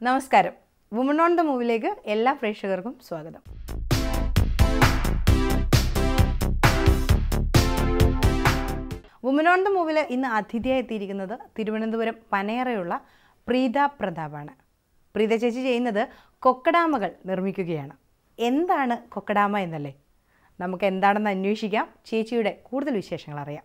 നമസ്കാരം woman on the മൂവിലേക്ക് എല്ലാ പ്രേക്ഷകർക്കും സ്വാഗതം വുമൺ ഓൺ ദ മൂവിൽ ഇന്ന് അതിഥിയായി എത്തിയിരിക്കുന്നത് തിരുവനന്തപുരം പനയറയുള്ള പ്രീത പ്രതാപാണ് പ്രീത ചേച്ചി ചെയ്യുന്നത് കൊക്കഡാമകൾ നിർമ്മിക്കുകയാണ് എന്താണ് കൊക്കഡാമ എന്നല്ലേ നമുക്ക് എന്താണെന്ന് അന്വേഷിക്കാം ചേച്ചിയുടെ കൂടുതൽ വിശേഷങ്ങൾ അറിയാം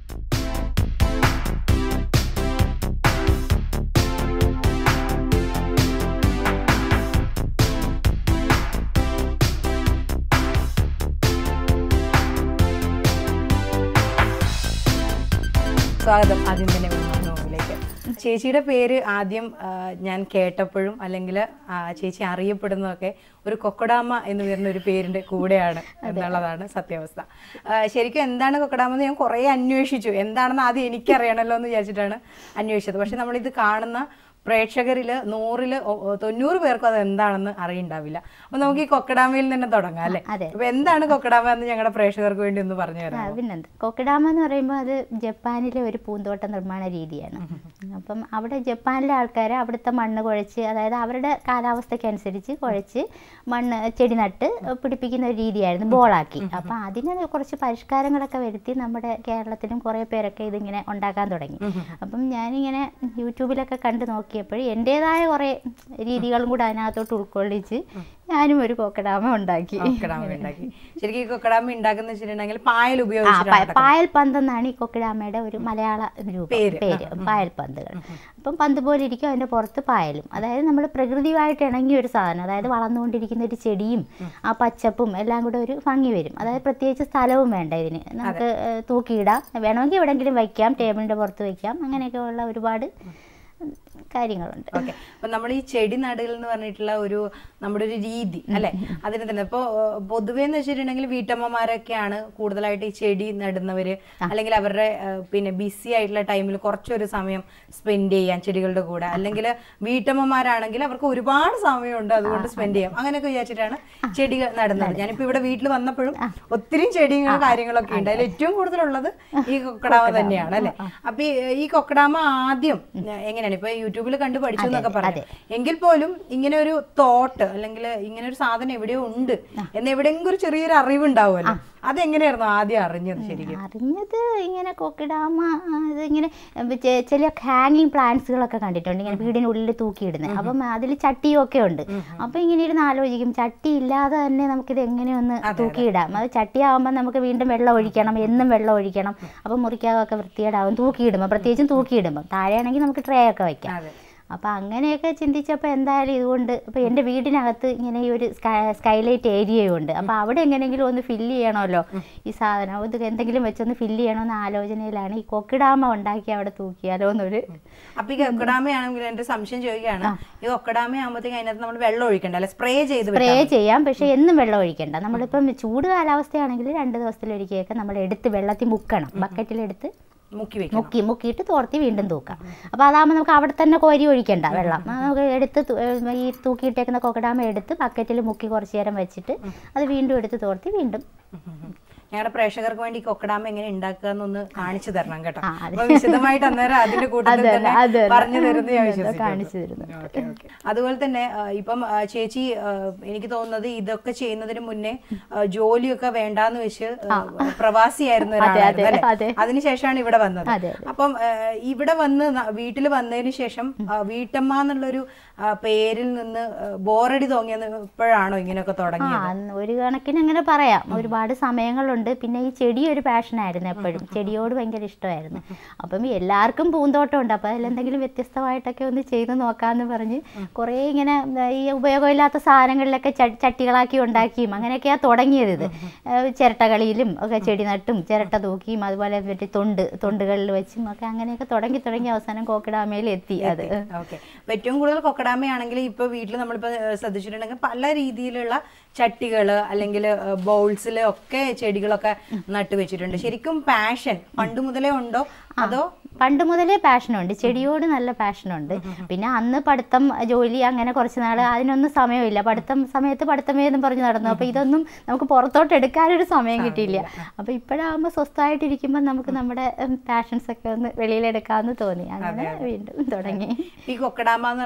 സ്വാഗതം ആദ്യം തന്നെ നോവിലേക്ക് ചേച്ചിയുടെ പേര് ആദ്യം ആ, ഞാൻ കേട്ടപ്പോഴും അല്ലെങ്കിൽ ചേച്ചി അറിയപ്പെടുന്നതൊക്കെ ഒരു കൊക്കഡാമ എന്ന് വരുന്ന ഒരു പേരിന്റെ കൂടെയാണ് എന്നുള്ളതാണ് സത്യാവസ്ഥ ആ, ശരിക്കും എന്താണ് കൊക്കഡാമ എന്ന് ഞാൻ കുറേ അന്വേഷിച്ചു എന്താണെന്ന് ആദ്യം എനിക്കറിയണമല്ലോ എന്ന് വിചാരിച്ചിട്ടാണ് അന്വേഷിച്ചത് പക്ഷെ നമ്മളിത് കാണുന്ന പ്രേക്ഷകരിൽ നൂറിൽ തൊണ്ണൂറ് പേർക്കും അത് എന്താണെന്ന് അറിയണ്ടാവില്ല അപ്പൊ നമുക്ക് ഈ കൊക്കഡാമയിൽ തന്നെ തുടങ്ങാം അല്ലേ അതെ. അപ്പൊ എന്താണ് കൊക്കഡാമ എന്ന് ഞങ്ങളുടെ പ്രേക്ഷകർക്ക് വേണ്ടി ഒന്ന് പറഞ്ഞു ആ, തരാം പിന്നെന്ത് കൊക്കഡാമ എന്ന് പറയുമ്പോൾ അത് ജപ്പാനിലെ ഒരു പൂന്തോട്ട നിർമ്മാണ രീതിയാണ് അപ്പം അവിടെ ജപ്പാനിലെ ആൾക്കാർ അവിടുത്തെ മണ്ണ് കുഴച്ച് അതായത് അവരുടെ കാലാവസ്ഥയ്ക്ക് അനുസരിച്ച് കുഴച്ച് മണ്ണ് ചെടി നട്ട് പിടിപ്പിക്കുന്ന ഒരു രീതിയായിരുന്നു ബോളാക്കി അപ്പം അതിന് കുറച്ച് പരിഷ്കാരങ്ങളൊക്കെ വരുത്തി നമ്മുടെ കേരളത്തിലും കുറേ പേരൊക്കെ ഇതിങ്ങനെ ഉണ്ടാക്കാൻ തുടങ്ങി അപ്പം ഞാനിങ്ങനെ യൂട്യൂബിലൊക്കെ കണ്ട് നോക്കിയപ്പോൾ എൻ്റേതായ കുറേ രീതികളും കൂടെ അതിനകത്തോട്ട് ഉൾക്കൊള്ളിച്ച് ഞാനും ഒരു കൊക്കഡാമ ഉണ്ടാക്കി കൊക്കഡാമ ഉണ്ടാക്കി ശരിക്കും ഈ കൊക്കഡാമ ഉണ്ടാക്കുന്ന വെച്ചിട്ടുണ്ടെങ്കിൽ പായൽ ആ, ഉപയോഗിച്ചിട്ടാണ് പ- പായൽ പന്ത് എന്നാണ് ഈ കൊക്കിടാമയുടെ ഒരു മലയാള രൂപം പേര്. പേര് പായൽ പന്തുകൾ അപ്പം പന്ത് പോലെ ഇരിക്കും അതിന്റെ പുറത്ത് പായലും അതായത് നമ്മൾ പ്രകൃതിയുമായിട്ട് ഇണങ്ങിയ ഒരു സാധനം അതായത് വളർന്നുകൊണ്ടിരിക്കുന്ന ഒരു ചെടിയും ആ പച്ചപ്പും എല്ലാം കൂടെ ഒരു ഭംഗി വരും അതായത് പ്രത്യേകിച്ച് സ്ഥലവും വേണ്ട ഇതിന് നമുക്ക് ഏഹ്, തൂക്കിയിടാം വേണമെങ്കിൽ എവിടെയെങ്കിലും വയ്ക്കാം ടേബിളിന്റെ പുറത്ത് വയ്ക്കാം അങ്ങനെയൊക്കെ ഉള്ള ഒരുപാട് കാര്യങ്ങളുണ്ട് ഓക്കെ അപ്പൊ നമ്മൾ ഈ ചെടി നടുകൾ എന്ന് പറഞ്ഞിട്ടുള്ള ഒരു നമ്മുടെ ഒരു രീതി അല്ലെ അതിന് തന്നെ ഇപ്പൊ പൊതുവെ എന്ന് വെച്ചിട്ടുണ്ടെങ്കിൽ വീട്ടമ്മമാരൊക്കെയാണ് കൂടുതലായിട്ട് ഈ ചെടി നടുന്നവര് അല്ലെങ്കിൽ അവരുടെ ഏഹ്, പിന്നെ ബിസി ആയിട്ടുള്ള ടൈമിൽ കുറച്ചൊരു സമയം സ്പെൻഡ് ചെയ്യാൻ ചെടികളുടെ കൂടെ അല്ലെങ്കിൽ വീട്ടമ്മമാരാണെങ്കിൽ അവർക്ക് ഒരുപാട് സമയമുണ്ട് അതുകൊണ്ട് സ്പെൻഡ് ചെയ്യാം അങ്ങനെയൊക്കെ വിചാരിച്ചിട്ടാണ് ചെടികൾ നടുന്നത് ഞാനിപ്പോ ഇവിടെ വീട്ടിൽ വന്നപ്പോഴും ഒത്തിരി ചെടികളും കാര്യങ്ങളൊക്കെ ഉണ്ട് അതിൽ ഏറ്റവും കൂടുതലുള്ളത് ഈ കൊക്കടാമ തന്നെയാണ് അല്ലെ അപ്പൊ ഈ- ഈ കൊക്കടാമ ആദ്യം എങ്ങനെയാണ് ഇപ്പൊ യൂട്യൂബിൽ കണ്ടു പഠിച്ചു എന്നൊക്കെ പറഞ്ഞു എങ്കിൽ പോലും ഇങ്ങനെ ഒരു തോട്ട് അല്ലെങ്കിൽ ഇങ്ങനെ ഒരു സാധനം എവിടെയോ ഉണ്ട് എന്ന് എവിടെയെങ്കിലും ഒരു ചെറിയൊരു അറിവ് ഉണ്ടാവുമല്ലോ അതെങ്ങനെയായിരുന്നു ആദ്യം അറിഞ്ഞത് ശരിക്കും അറിഞ്ഞത് ഇങ്ങനെ കൊക്കിടാമ ഇതിങ്ങനെ ചെ- ചില ഹാങ്ങിങ് പ്ലാന്റ്സുകളൊക്കെ കണ്ടിട്ടുണ്ട് ഇങ്ങനെ വീടിനുള്ളിൽ തൂക്കിയിടുന്നത് അപ്പം അതിൽ ചട്ടിയും ഒക്കെ ഉണ്ട് അപ്പം ഇങ്ങനെ ഇരുന്ന് ആലോചിക്കും ചട്ടി ഇല്ലാതെ തന്നെ നമുക്കിത് എങ്ങനെയൊന്ന് തൂക്കിയിടാം അത് ചട്ടിയാകുമ്പോൾ നമുക്ക് വീണ്ടും വെള്ളം ഒഴിക്കണം എന്നും വെള്ളം ഒഴിക്കണം അപ്പം മുറിക്കാതൊക്കെ വൃത്തികേടാവും തൂക്കിയിടുമ്പോൾ പ്രത്യേകിച്ചും തൂക്കിയിടുമ്പോൾ താഴെയാണെങ്കിൽ നമുക്ക് ട്രേ ഒക്കെ വയ്ക്കാം അതെ അപ്പോൾ അങ്ങനെയൊക്കെ ചിന്തിച്ചപ്പോൾ എന്തായാലും ഇതുകൊണ്ട് ഇപ്പോൾ എൻ്റെ വീടിനകത്ത് ഇങ്ങനെ ഈ ഒരു സ്കൈ സ്കൈലൈറ്റ് ഏരിയയുണ്ട് അപ്പോൾ അവിടെ എങ്ങനെയെങ്കിലും ഒന്ന് ഫില്ല് ചെയ്യണമല്ലോ ഈ സാധനം ഇത് എന്തെങ്കിലും വെച്ചൊന്ന് ഫില്ല് ചെയ്യണമെന്ന ആലോചനയിലാണ് ഈ കൊക്കിടാമ ഉണ്ടാക്കി അവിടെ തൂക്കിയാലോ എന്നൊരു അപ്പൊ ഈ കൊക്കടാമയാണെങ്കിൽ എന്റെ സംശയം ചോദിക്കുകയാണ് ഈ കൊക്കടാമ ആകുമ്പോഴത്തേക്ക് അതിനകത്ത് നമ്മൾ വെള്ളം ഒഴിക്കണ്ട അല്ലെ സ്പ്രേ ചെയ്ത് സ്പ്രേ ചെയ്യാം പക്ഷേ എന്നും വെള്ളം ഒഴിക്കണ്ട നമ്മളിപ്പം ചൂട് കാലാവസ്ഥയാണെങ്കിൽ രണ്ട് ദിവസത്തിലൊരിക്കലൊക്കെ നമ്മൾ എടുത്ത് വെള്ളത്തിൽ മുക്കണം ബക്കറ്റിലെടുത്ത് മുക്കി വെക്കണം മുക്കി മുക്കിയിട്ട് തോർത്തി വീണ്ടും തൂക്കാം അപ്പോൾ അതാകുമ്പോൾ നമുക്ക് അവിടെ തന്നെ കോരി ഒഴിക്കണ്ട വെള്ളം നമുക്ക് എടുത്ത് തു- ഏഹ് ഈ തൂക്കിയിട്ടേക്കുന്ന കൊക്കടാമ എടുത്ത് ബക്കറ്റിൽ മുക്കി കുറച്ച് നേരം വെച്ചിട്ട് അത് വീണ്ടും എടുത്ത് തോർത്തി വീണ്ടും ഞങ്ങളുടെ പ്രേക്ഷകർക്ക് വേണ്ടി ഈ കൊക്കടാമ എങ്ങനെ ഉണ്ടാക്കുക എന്നൊന്ന് കാണിച്ചു തരണം കേട്ടോ ആ, അതെ. അപ്പൊ വിശദമായിട്ട് അന്നേരം അതിന്റെ കൂട്ടത്തിൽ അതെ, തന്നെ അതെ, അതെ. പറഞ്ഞു തരുന്നു ഞാൻ അതെ, വിശ്വസിക്കുന്നു. കാണിച്ചു തരുന്നു. Okay, okay. അതുപോലെ തന്നെ ആ, ഇപ്പം ആ, ചേച്ചി ആ, എനിക്ക് തോന്നുന്നത് ഇതൊക്കെ ചെയ്യുന്നതിന് മുന്നേ ആ, ജോലിയൊക്കെ വേണ്ടാന്ന് വെച്ച് ആ, പ്രവാസിയായിരുന്ന ഒരാളായിരുന്നു അതെ, അല്ലേ അതെ. അതിനുശേഷമാണ് ഇവിടെ വന്നത് അതെ, അപ്പം ആ, ഇവിടെ വന്ന് വീട്ടിൽ വന്നതിന് ശേഷം ആ, വീട്ടമ്മ എന്നുള്ളൊരു ആ, പേരിൽ നിന്ന് ബോറടി തോന്നിയത് ഇപ്പോഴാണോ ഇങ്ങനെയൊക്കെ ആ തുടങ്ങിയത് അന്ന് ഒരു കണക്കിന് അങ്ങനെ പറയാം ഒരുപാട് സമയങ്ങളുണ്ട് പിന്നെ ഈ ചെടി ഒരു പാഷനായിരുന്നു എപ്പോഴും ചെടിയോട് ഭയങ്കര ഇഷ്ടമായിരുന്നു അപ്പം എല്ലാവർക്കും പൂന്തോട്ടം ഉണ്ട് അപ്പോൾ അതിലെന്തെങ്കിലും വ്യത്യസ്തമായിട്ടൊക്കെ ഒന്ന് ചെയ്ത് നോക്കാമെന്ന് പറഞ്ഞ് കുറേ ഇങ്ങനെ ആ, ഈ ഉപയോഗമില്ലാത്ത സാധനങ്ങളിലൊക്കെ ച- ചട്ടികളാക്കി ഉണ്ടാക്കിയും അങ്ങനെയൊക്കെയാണ് തുടങ്ങിയത് ഇത് ഏഹ് ചിരട്ടകളിയിലും ഒക്കെ ചെടി നട്ടും ചിരട്ട തൂക്കിയും അതുപോലെ മറ്റേ തൊണ്ട് തൊണ്ടുകളിൽ വെച്ചും ഒക്കെ അങ്ങനെയൊക്കെ തുടങ്ങി തുടങ്ങി അവസാനം കോക്കിടാമയിൽ എത്തി അത് ഓക്കെ അപ്പൊ ഏറ്റവും കൂടുതൽ കൊക്കടാമയാണെങ്കിൽ ഇപ്പൊ വീട്ടിൽ നമ്മളിപ്പോ ഏഹ്, ശ്രദ്ധിച്ചിട്ടുണ്ടെങ്കിൽ പല രീതിയിലുള്ള ചട്ടികള് അല്ലെങ്കിൽ ബൗൾസിൽ ഒക്കെ ചെടികളൊക്കെ നട്ടു വെച്ചിട്ടുണ്ട് ശരിക്കും പാഷൻ പണ്ട് മുതലേ ഉണ്ടോ അതോ പണ്ട് മുതലേ പാഷനുണ്ട് ചെടിയോട് നല്ല പാഷനുണ്ട് പിന്നെ അന്ന് പഠിത്തം ജോലി അങ്ങനെ കുറച്ച് നാൾ അതിനൊന്നും സമയമില്ല പഠിത്തം സമയത്ത് പഠിത്തമേ എന്നും പറഞ്ഞ് നടന്നു അപ്പോൾ ഇതൊന്നും നമുക്ക് പുറത്തോട്ട് എടുക്കാനൊരു സമയം കിട്ടിയില്ല അപ്പോൾ ഇപ്പോഴാകുമ്പോൾ സ്വസ്ഥമായിട്ടിരിക്കുമ്പോൾ നമുക്ക് നമ്മുടെ പാഷൻസ് ഒക്കെ ഒന്ന് വെളിയിലെടുക്കാമെന്ന് തോന്നി അങ്ങനെ വീണ്ടും തുടങ്ങി ഈ കൊക്കടാമ എന്ന് പറഞ്ഞിട്ടുള്ള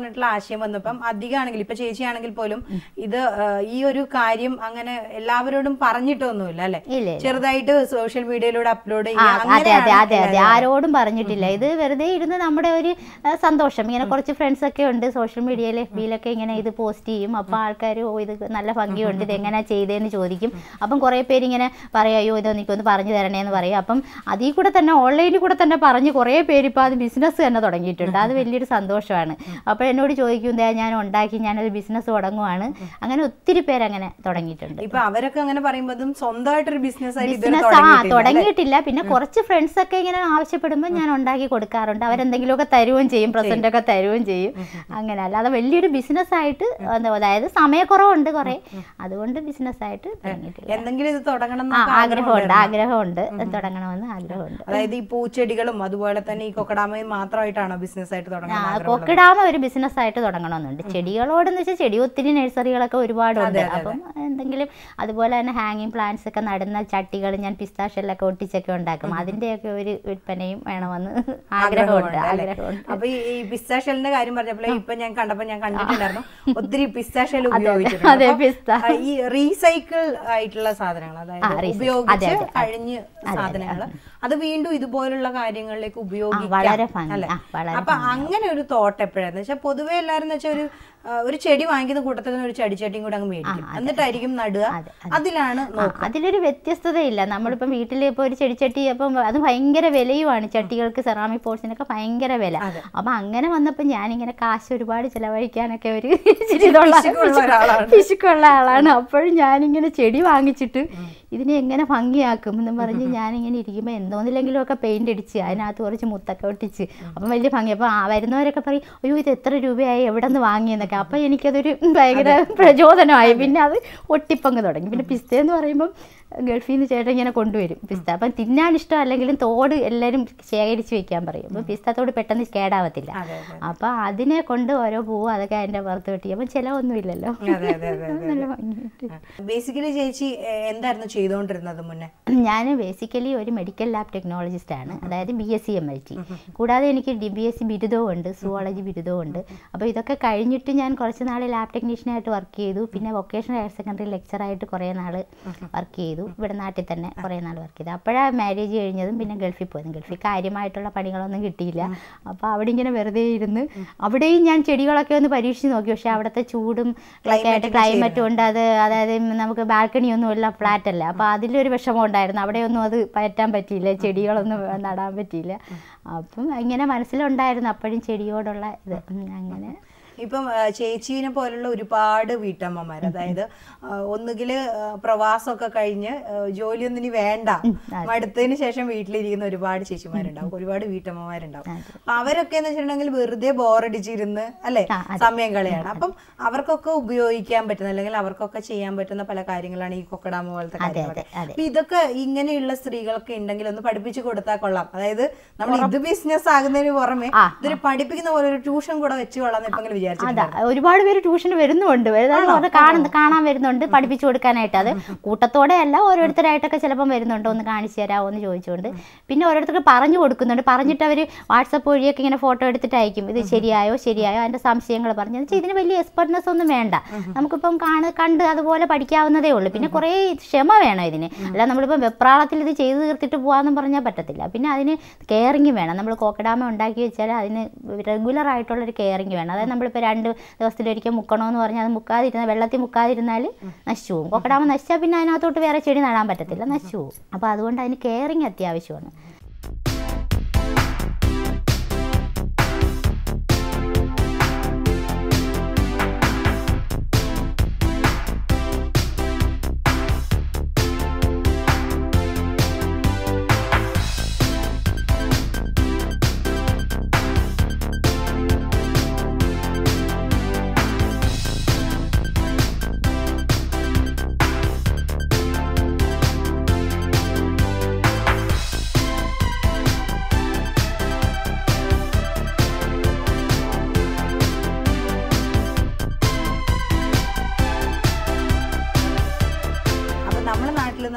ആശയം വന്നപ്പം അധികമാണെങ്കിൽ ഇപ്പൊ ചേച്ചിയാണെങ്കിൽ പോലും ഇത് ആ, ഈ ഒരു കാര്യം അങ്ങനെ എല്ലാവരോടും പറഞ്ഞിട്ടൊന്നുമില്ല അല്ലെ ഇല്ല, ഇല്ല. ചെറുതായിട്ട് സോഷ്യൽ മീഡിയയിലൂടെ അപ്ലോഡ് ആ, അതെ അതെ അതെ അതെ ആരോടും പറഞ്ഞിട്ടില്ല ഇത് വെറുതെ ഇരുന്ന് നമ്മുടെ ഒരു ആ, സന്തോഷം ഇങ്ങനെ കുറച്ച് ഫ്രണ്ട്സ് ഒക്കെ ഉണ്ട് സോഷ്യൽ മീഡിയയിൽ എഫ് ബിയിലൊക്കെ ഇങ്ങനെ ഇത് പോസ്റ്റ് ചെയ്യും അപ്പൊ ആൾക്കാർ ഓ ഇത് നല്ല ഭംഗിയുണ്ട് ഇത് എങ്ങനെയാ ചെയ്തതെന്ന് ചോദിക്കും അപ്പം കുറേ പേര് ഇങ്ങനെ പറയും അയ്യോ ഇത് എനിക്കൊന്ന് പറഞ്ഞു തരണേന്ന് പറയും അപ്പം അതിൽ കൂടെ തന്നെ ഓൺലൈനിൽ കൂടെ തന്നെ പറഞ്ഞ് കുറേ പേര് ഇപ്പോൾ അത് ബിസിനസ് തന്നെ തുടങ്ങിയിട്ടുണ്ട് അത് വലിയൊരു സന്തോഷമാണ് അപ്പോൾ എന്നോട് ചോദിക്കും "ദേ ഞാൻ ഉണ്ടാക്കി ഞാനൊരു ബിസിനസ് തുടങ്ങുവാണ് അങ്ങനെ ഒത്തിരി പേര് അങ്ങനെ തുടങ്ങിയിട്ടുണ്ട് ഇപ്പൊ അവരൊക്കെ അങ്ങനെ പറയുമ്പോഴും സ്വന്തമായിട്ടൊരു ബിസിനസ് ആയിട്ട് ഇതുവരെ ബിസിനസ് ആ തുടങ്ങിയിട്ടില്ല, അല്ലേ? തുടങ്ങിയിട്ടില്ല പിന്നെ കുറച്ച് ഫ്രണ്ട്സ് ഒക്കെ ഇങ്ങനെ ആവശ്യപ്പെടുമ്പോൾ ഞാൻ ഉണ്ടാക്കി കൊടുക്കാറുണ്ട് അവരെന്തെങ്കിലുമൊക്കെ തരുകയും ചെയ്യും പ്രസന്റ് ഒക്കെ തരുകയും ചെയ്യും അങ്ങനെ അല്ലാതെ വലിയൊരു ബിസിനസ് ആയിട്ട് എന്താ അതായത് സമയക്കുറവുണ്ട് കുറെ അതുകൊണ്ട് ബിസിനസ് ആയിട്ട് തുടങ്ങിയിട്ടില്ല എന്തെങ്കിലും ഇത് തുടങ്ങണം ആ എന്നൊക്കെ ആഗ്രഹമുണ്ട് ആഗ്രഹമുണ്ടായിരുന്നോ? ആഗ്രഹമുണ്ട് തുടങ്ങണമെന്ന് ആഗ്രഹമുണ്ട് അതായത് ഈ പൂച്ചെടികളും അതുപോലെ തന്നെ ഈ കൊക്കടാമയും മാത്രമായിട്ടാണോ ബിസിനസ് ആയിട്ട് ആ തുടങ്ങണം എന്ന് ആഗ്രഹമുള്ളത്? കൊക്കിടാമ ഒരു ബിസിനസ് ആയിട്ട് തുടങ്ങണമെന്നുണ്ട് ചെടികളോടെന്ന് വെച്ചാൽ ചെടി ഒത്തിരി നഴ്സറികളൊക്കെ ഒരുപാടുണ്ട് അപ്പം എന്തെങ്കിലും അതുപോലെ തന്നെ ഹാങ്ങിങ് പ്ലാന്റ്സ് ഒക്കെ നടുന്ന ചട്ടികൾ ഞാൻ പിസ്താഷെല്ലൊക്കെ ഒട്ടിച്ചൊക്കെ ഉണ്ടാക്കും അതിന്റെയൊക്കെ ഒരു വിൽപ്പനയും വേണമെന്ന് ആഗ്രഹമുണ്ട് അല്ലേ? ആഗ്രഹമുണ്ട് അപ്പൊ ഈ ഈ പിസ്താഷെല്ലിന്റെ കാര്യം പറഞ്ഞപ്പോഴേ ഇപ്പൊ ഞാൻ കണ്ടപ്പോ ഞാൻ കണ്ടിട്ടുണ്ടായിരുന്നു ഒത്തിരി പിസ്താഷെൽ ഉപയോഗിച്ചിട്ടുണ്ട് അതെ, അപ്പൊ, പിസ്ത. ആ, ഈ റീസൈക്കിൾ ആയിട്ടുള്ള സാധനങ്ങൾ ആ, അതായത് recycle. ഉപയോഗിച്ച് അതെ, അതെ, അതെ. കഴിഞ്ഞ സാധനങ്ങൾ അത് വീണ്ടും ഇതുപോലുള്ള കാര്യങ്ങളിലേക്ക് ഉപയോഗിക്കാം വളരെ ഭംഗി. അല്ലെ ആ, വളരെ അപ്പൊ അങ്ങനെ ഒരു തോട്ട് എപ്പോഴാന്ന് വെച്ചാൽ പൊതുവെ എല്ലാരും വെച്ചാൽ ഒരു ആ, ഒരു ചെടി വാങ്ങിക്കുന്ന കൂട്ടത്തിൽ നിന്ന് ഒരു ചെടിച്ചട്ടിയും കൂടെ അങ്ങ് മേടിക്കും എന്നിട്ടായിരിക്കും നടുക അതെ, അതിലാണ് ആ, നോക്കുക അതിലൊരു വ്യത്യസ്തതയില്ല നമ്മളിപ്പം വീട്ടിൽ ഇപ്പോൾ ഒരു ചെടിച്ചട്ടി അപ്പം അത് ഭയങ്കര വിലയുമാണ് ചട്ടികൾക്ക് സെറാമിക് പോട്ട്സിനൊക്കെ ഭയങ്കര വില അതെ. അപ്പം അങ്ങനെ വന്നപ്പോൾ ഞാനിങ്ങനെ കാശ് ഒരുപാട് ചിലവഴിക്കാനൊക്കെ ഒരു ഇച്ചിരി ഇതുള്ള പിശുക്കുള്ള ഒരാളാണ്. പിശുക്കുള്ള ആളാണ് അപ്പോഴും ഞാനിങ്ങനെ ചെടി വാങ്ങിച്ചിട്ട് ഇതിനെ എങ്ങനെ ഭംഗിയാക്കും എന്ന് പറഞ്ഞ് ഞാനിങ്ങനെ ഇരിക്കുമ്പോൾ എന്തോന്നില്ലെങ്കിലും ഒക്കെ പെയിന്റ് അടിച്ച് അതിനകത്ത് കുറച്ച് മുത്തൊക്കെ ഒട്ടിച്ച് അപ്പം വലിയ ഭംഗി അപ്പം ആ വരുന്നവരൊക്കെ പറയും അയ്യോ ഇത് എത്ര രൂപയായി എവിടെ നിന്ന് വാങ്ങിയെന്നൊക്കെ അപ്പം എനിക്കതൊരു ഭയങ്കര പ്രചോദനമായി പിന്നെ അത് ഒട്ടിപ്പങ്ങ് തുടങ്ങി പിന്നെ പിസ്തയെന്ന് പറയുമ്പം ഗൾഫിൽ നിന്ന് ചേട്ടൻ ഇങ്ങനെ കൊണ്ടുവരും പിസ്ത അപ്പം തിന്നാൻ ഇഷ്ടം അല്ലെങ്കിലും തോട് എല്ലാവരും ശേഖരിച്ച് വെക്കാൻ പറയും അപ്പം പിസ്ത തോട് പെട്ടെന്ന് കേടാവത്തില്ല അതെ അതെ അപ്പം അതിനെ കൊണ്ട് ഓരോ പൂവും അതൊക്കെ അതിൻ്റെ പുറത്ത് വെട്ടി അപ്പം ചിലവൊന്നുമില്ലല്ലോ അതെ അതെ അതെ അതെ നല്ല ഭംഗിയായിട്ട് ബേസിക്കലി ചേച്ചി എ, എന്തായിരുന്നു ചെയ്തുകൊണ്ടിരുന്നത് മുന്നേ ഞാൻ ബേസിക്കലി ഒരു മെഡിക്കൽ ലാബ് ടെക്നോളജിസ്റ്റ് ആണ് അതായത് B S C M L T കൂടാതെ എനിക്ക് ഡി ബി എസ് സി ബിരുദവും ഉണ്ട് സുവോളജി ബിരുദവും ഉണ്ട് അപ്പോൾ ഇതൊക്കെ കഴിഞ്ഞിട്ട് ഞാൻ കുറച്ച് നാൾ ലാബ് ടെക്നീഷ്യനായിട്ട് വർക്ക് ചെയ്തു പിന്നെ വൊക്കേഷണൽ ഹയർ സെക്കൻഡറി ലെക്ചറായിട്ട് കുറേ നാൾ വർക്ക് ചെയ്തു ഇവിടെ നാട്ടിൽ തന്നെ കുറേ നാൾ വർക്ക് ചെയ്തു അപ്പോഴാണ് മാരേജ് കഴിഞ്ഞതും പിന്നെ ഗൾഫിൽ പോയതും ഗൾഫിൽ കാര്യമായിട്ടുള്ള പണികളൊന്നും കിട്ടിയില്ല അപ്പോൾ അവിടെ ഇങ്ങനെ വെറുതെ ഇരുന്ന് അവിടെയും ഞാൻ ചെടികളൊക്കെ ഒന്ന് പരീക്ഷിച്ച് നോക്കി പക്ഷേ അവിടുത്തെ ചൂടും ഒക്കെ ആയിട്ട് ക്ലൈമറ്റും ഉണ്ട് അത് അതായത് നമുക്ക് ബാൽക്കണി ഒന്നും ഇല്ല ഫ്ലാറ്റ് അല്ല അപ്പോൾ അതിലൊരു വിഷമം ഉണ്ടായിരുന്നു അവിടെയൊന്നും അത് പറ്റാൻ പറ്റിയില്ല ചെടികളൊന്നും നടാൻ പറ്റിയില്ല അപ്പം ഇങ്ങനെ മനസ്സിലുണ്ടായിരുന്നു അപ്പോഴും ചെടിയോടുള്ള ഇത് ഉം, അങ്ങനെ ഇപ്പം ആ, ചേച്ചീനെ പോലുള്ള ഒരുപാട് വീട്ടമ്മമാർ അതായത് ആ, ഒന്നുകില് ആ, പ്രവാസമൊക്കെ കഴിഞ്ഞ് ആ, ജോലിയൊന്നും ഇനി വേണ്ട മടുത്തതിന് ശേഷം വീട്ടിലിരിക്കുന്ന ഒരുപാട് ചേച്ചിമാരുണ്ടാവും ഒരുപാട് വീട്ടമ്മമാരുണ്ടാവും അപ്പൊ അവരൊക്കെ എന്ന് വെച്ചിട്ടുണ്ടെങ്കിൽ വെറുതെ ബോറടിച്ചിരുന്ന് അല്ലെ ആ, അതെ. സമയം കളയാണ് അപ്പം അവർക്കൊക്കെ ഉപയോഗിക്കാൻ പറ്റുന്ന അല്ലെങ്കിൽ അവർക്കൊക്കെ ചെയ്യാൻ പറ്റുന്ന പല കാര്യങ്ങളാണ് ഈ കൊക്കടാമ പോലത്തെ അതെ, കാര്യങ്ങളൊക്കെ അതെ. അപ്പൊ ഇതൊക്കെ ഇങ്ങനെയുള്ള സ്ത്രീകളൊക്കെ ഉണ്ടെങ്കിൽ ഒന്ന് പഠിപ്പിച്ചു കൊടുത്താൽ കൊള്ളാം അതായത് നമ്മൾ ഇത് ബിസിനസ് ആകുന്നതിന് പുറമെ ആ, ഇതൊരു പഠിപ്പിക്കുന്ന പോലെ ഒരു ട്യൂഷൻ കൂടെ വെച്ച് കൊള്ളാം ഇപ്പൊ അതാ വിചാരിച്ചിട്ടുണ്ട് ഒരുപാട് പേര് ട്യൂഷന് വരുന്നുണ്ട് വരുന്നത് പറഞ്ഞ് കാണുന്ന കാണാൻ വരുന്നുണ്ട് പഠിപ്പിച്ചു കൊടുക്കാനായിട്ട് അത് കൂട്ടത്തോടെ അല്ല ഓരോരുത്തരായിട്ടൊക്കെ ചിലപ്പം വരുന്നുണ്ട് ഒന്ന് കാണിച്ചു തരാമോ എന്ന് ചോദിച്ചുകൊണ്ട് പിന്നെ ഓരോരുത്തർക്ക് പറഞ്ഞു കൊടുക്കുന്നുണ്ട് പറഞ്ഞിട്ട് അവർ വാട്സപ്പ് വഴിയൊക്കെ ഇങ്ങനെ ഫോട്ടോ എടുത്തിട്ട് അയക്കും ഇത് ശരിയായോ ശരിയായോ അതിന്റെ സംശയങ്ങൾ പറഞ്ഞു എന്ന് വെച്ചാൽ ഇതിന് വലിയ എക്സ്പെർട്ട്നെസ് ഒന്നും വേണ്ട നമുക്കിപ്പം കാണു കണ്ട് അതുപോലെ പഠിക്കാവുന്നതേ ഉള്ളൂ പിന്നെ കുറേ ക്ഷമ വേണം ഇതിന് അല്ല നമ്മളിപ്പം വെപ്രാളത്തിൽ ഇത് ചെയ്ത് തീർത്തിട്ട് പോകാമെന്നും പറഞ്ഞാൽ പറ്റത്തില്ല പിന്നെ അതിന് കെയറിങ് വേണം നമ്മൾ കോക്കഡാമ ഉണ്ടാക്കി വെച്ചാൽ അതിന് റെഗുലർ ആയിട്ടുള്ളൊരു കെയറിങ് വേണം അതായത് നമ്മളിപ്പോൾ രണ്ട് ദിവസത്തിലൊരിക്കൽ മുക്കണമെന്ന് പറഞ്ഞാൽ അത് മുക്കാതിരുന്ന വെള്ളത്തിൽ മുക്കാതിരുന്നാൽ നശിച്ചു പോകും കൊക്കടാമ നശിച്ചാൽ പിന്നെ അതിനകത്തോട്ട് വേറെ ചെടി നടാൻ പറ്റത്തില്ല നശിച്ചു പോകും അപ്പോൾ അതുകൊണ്ട് അതിന് കെയറിങ് അത്യാവശ്യമാണ്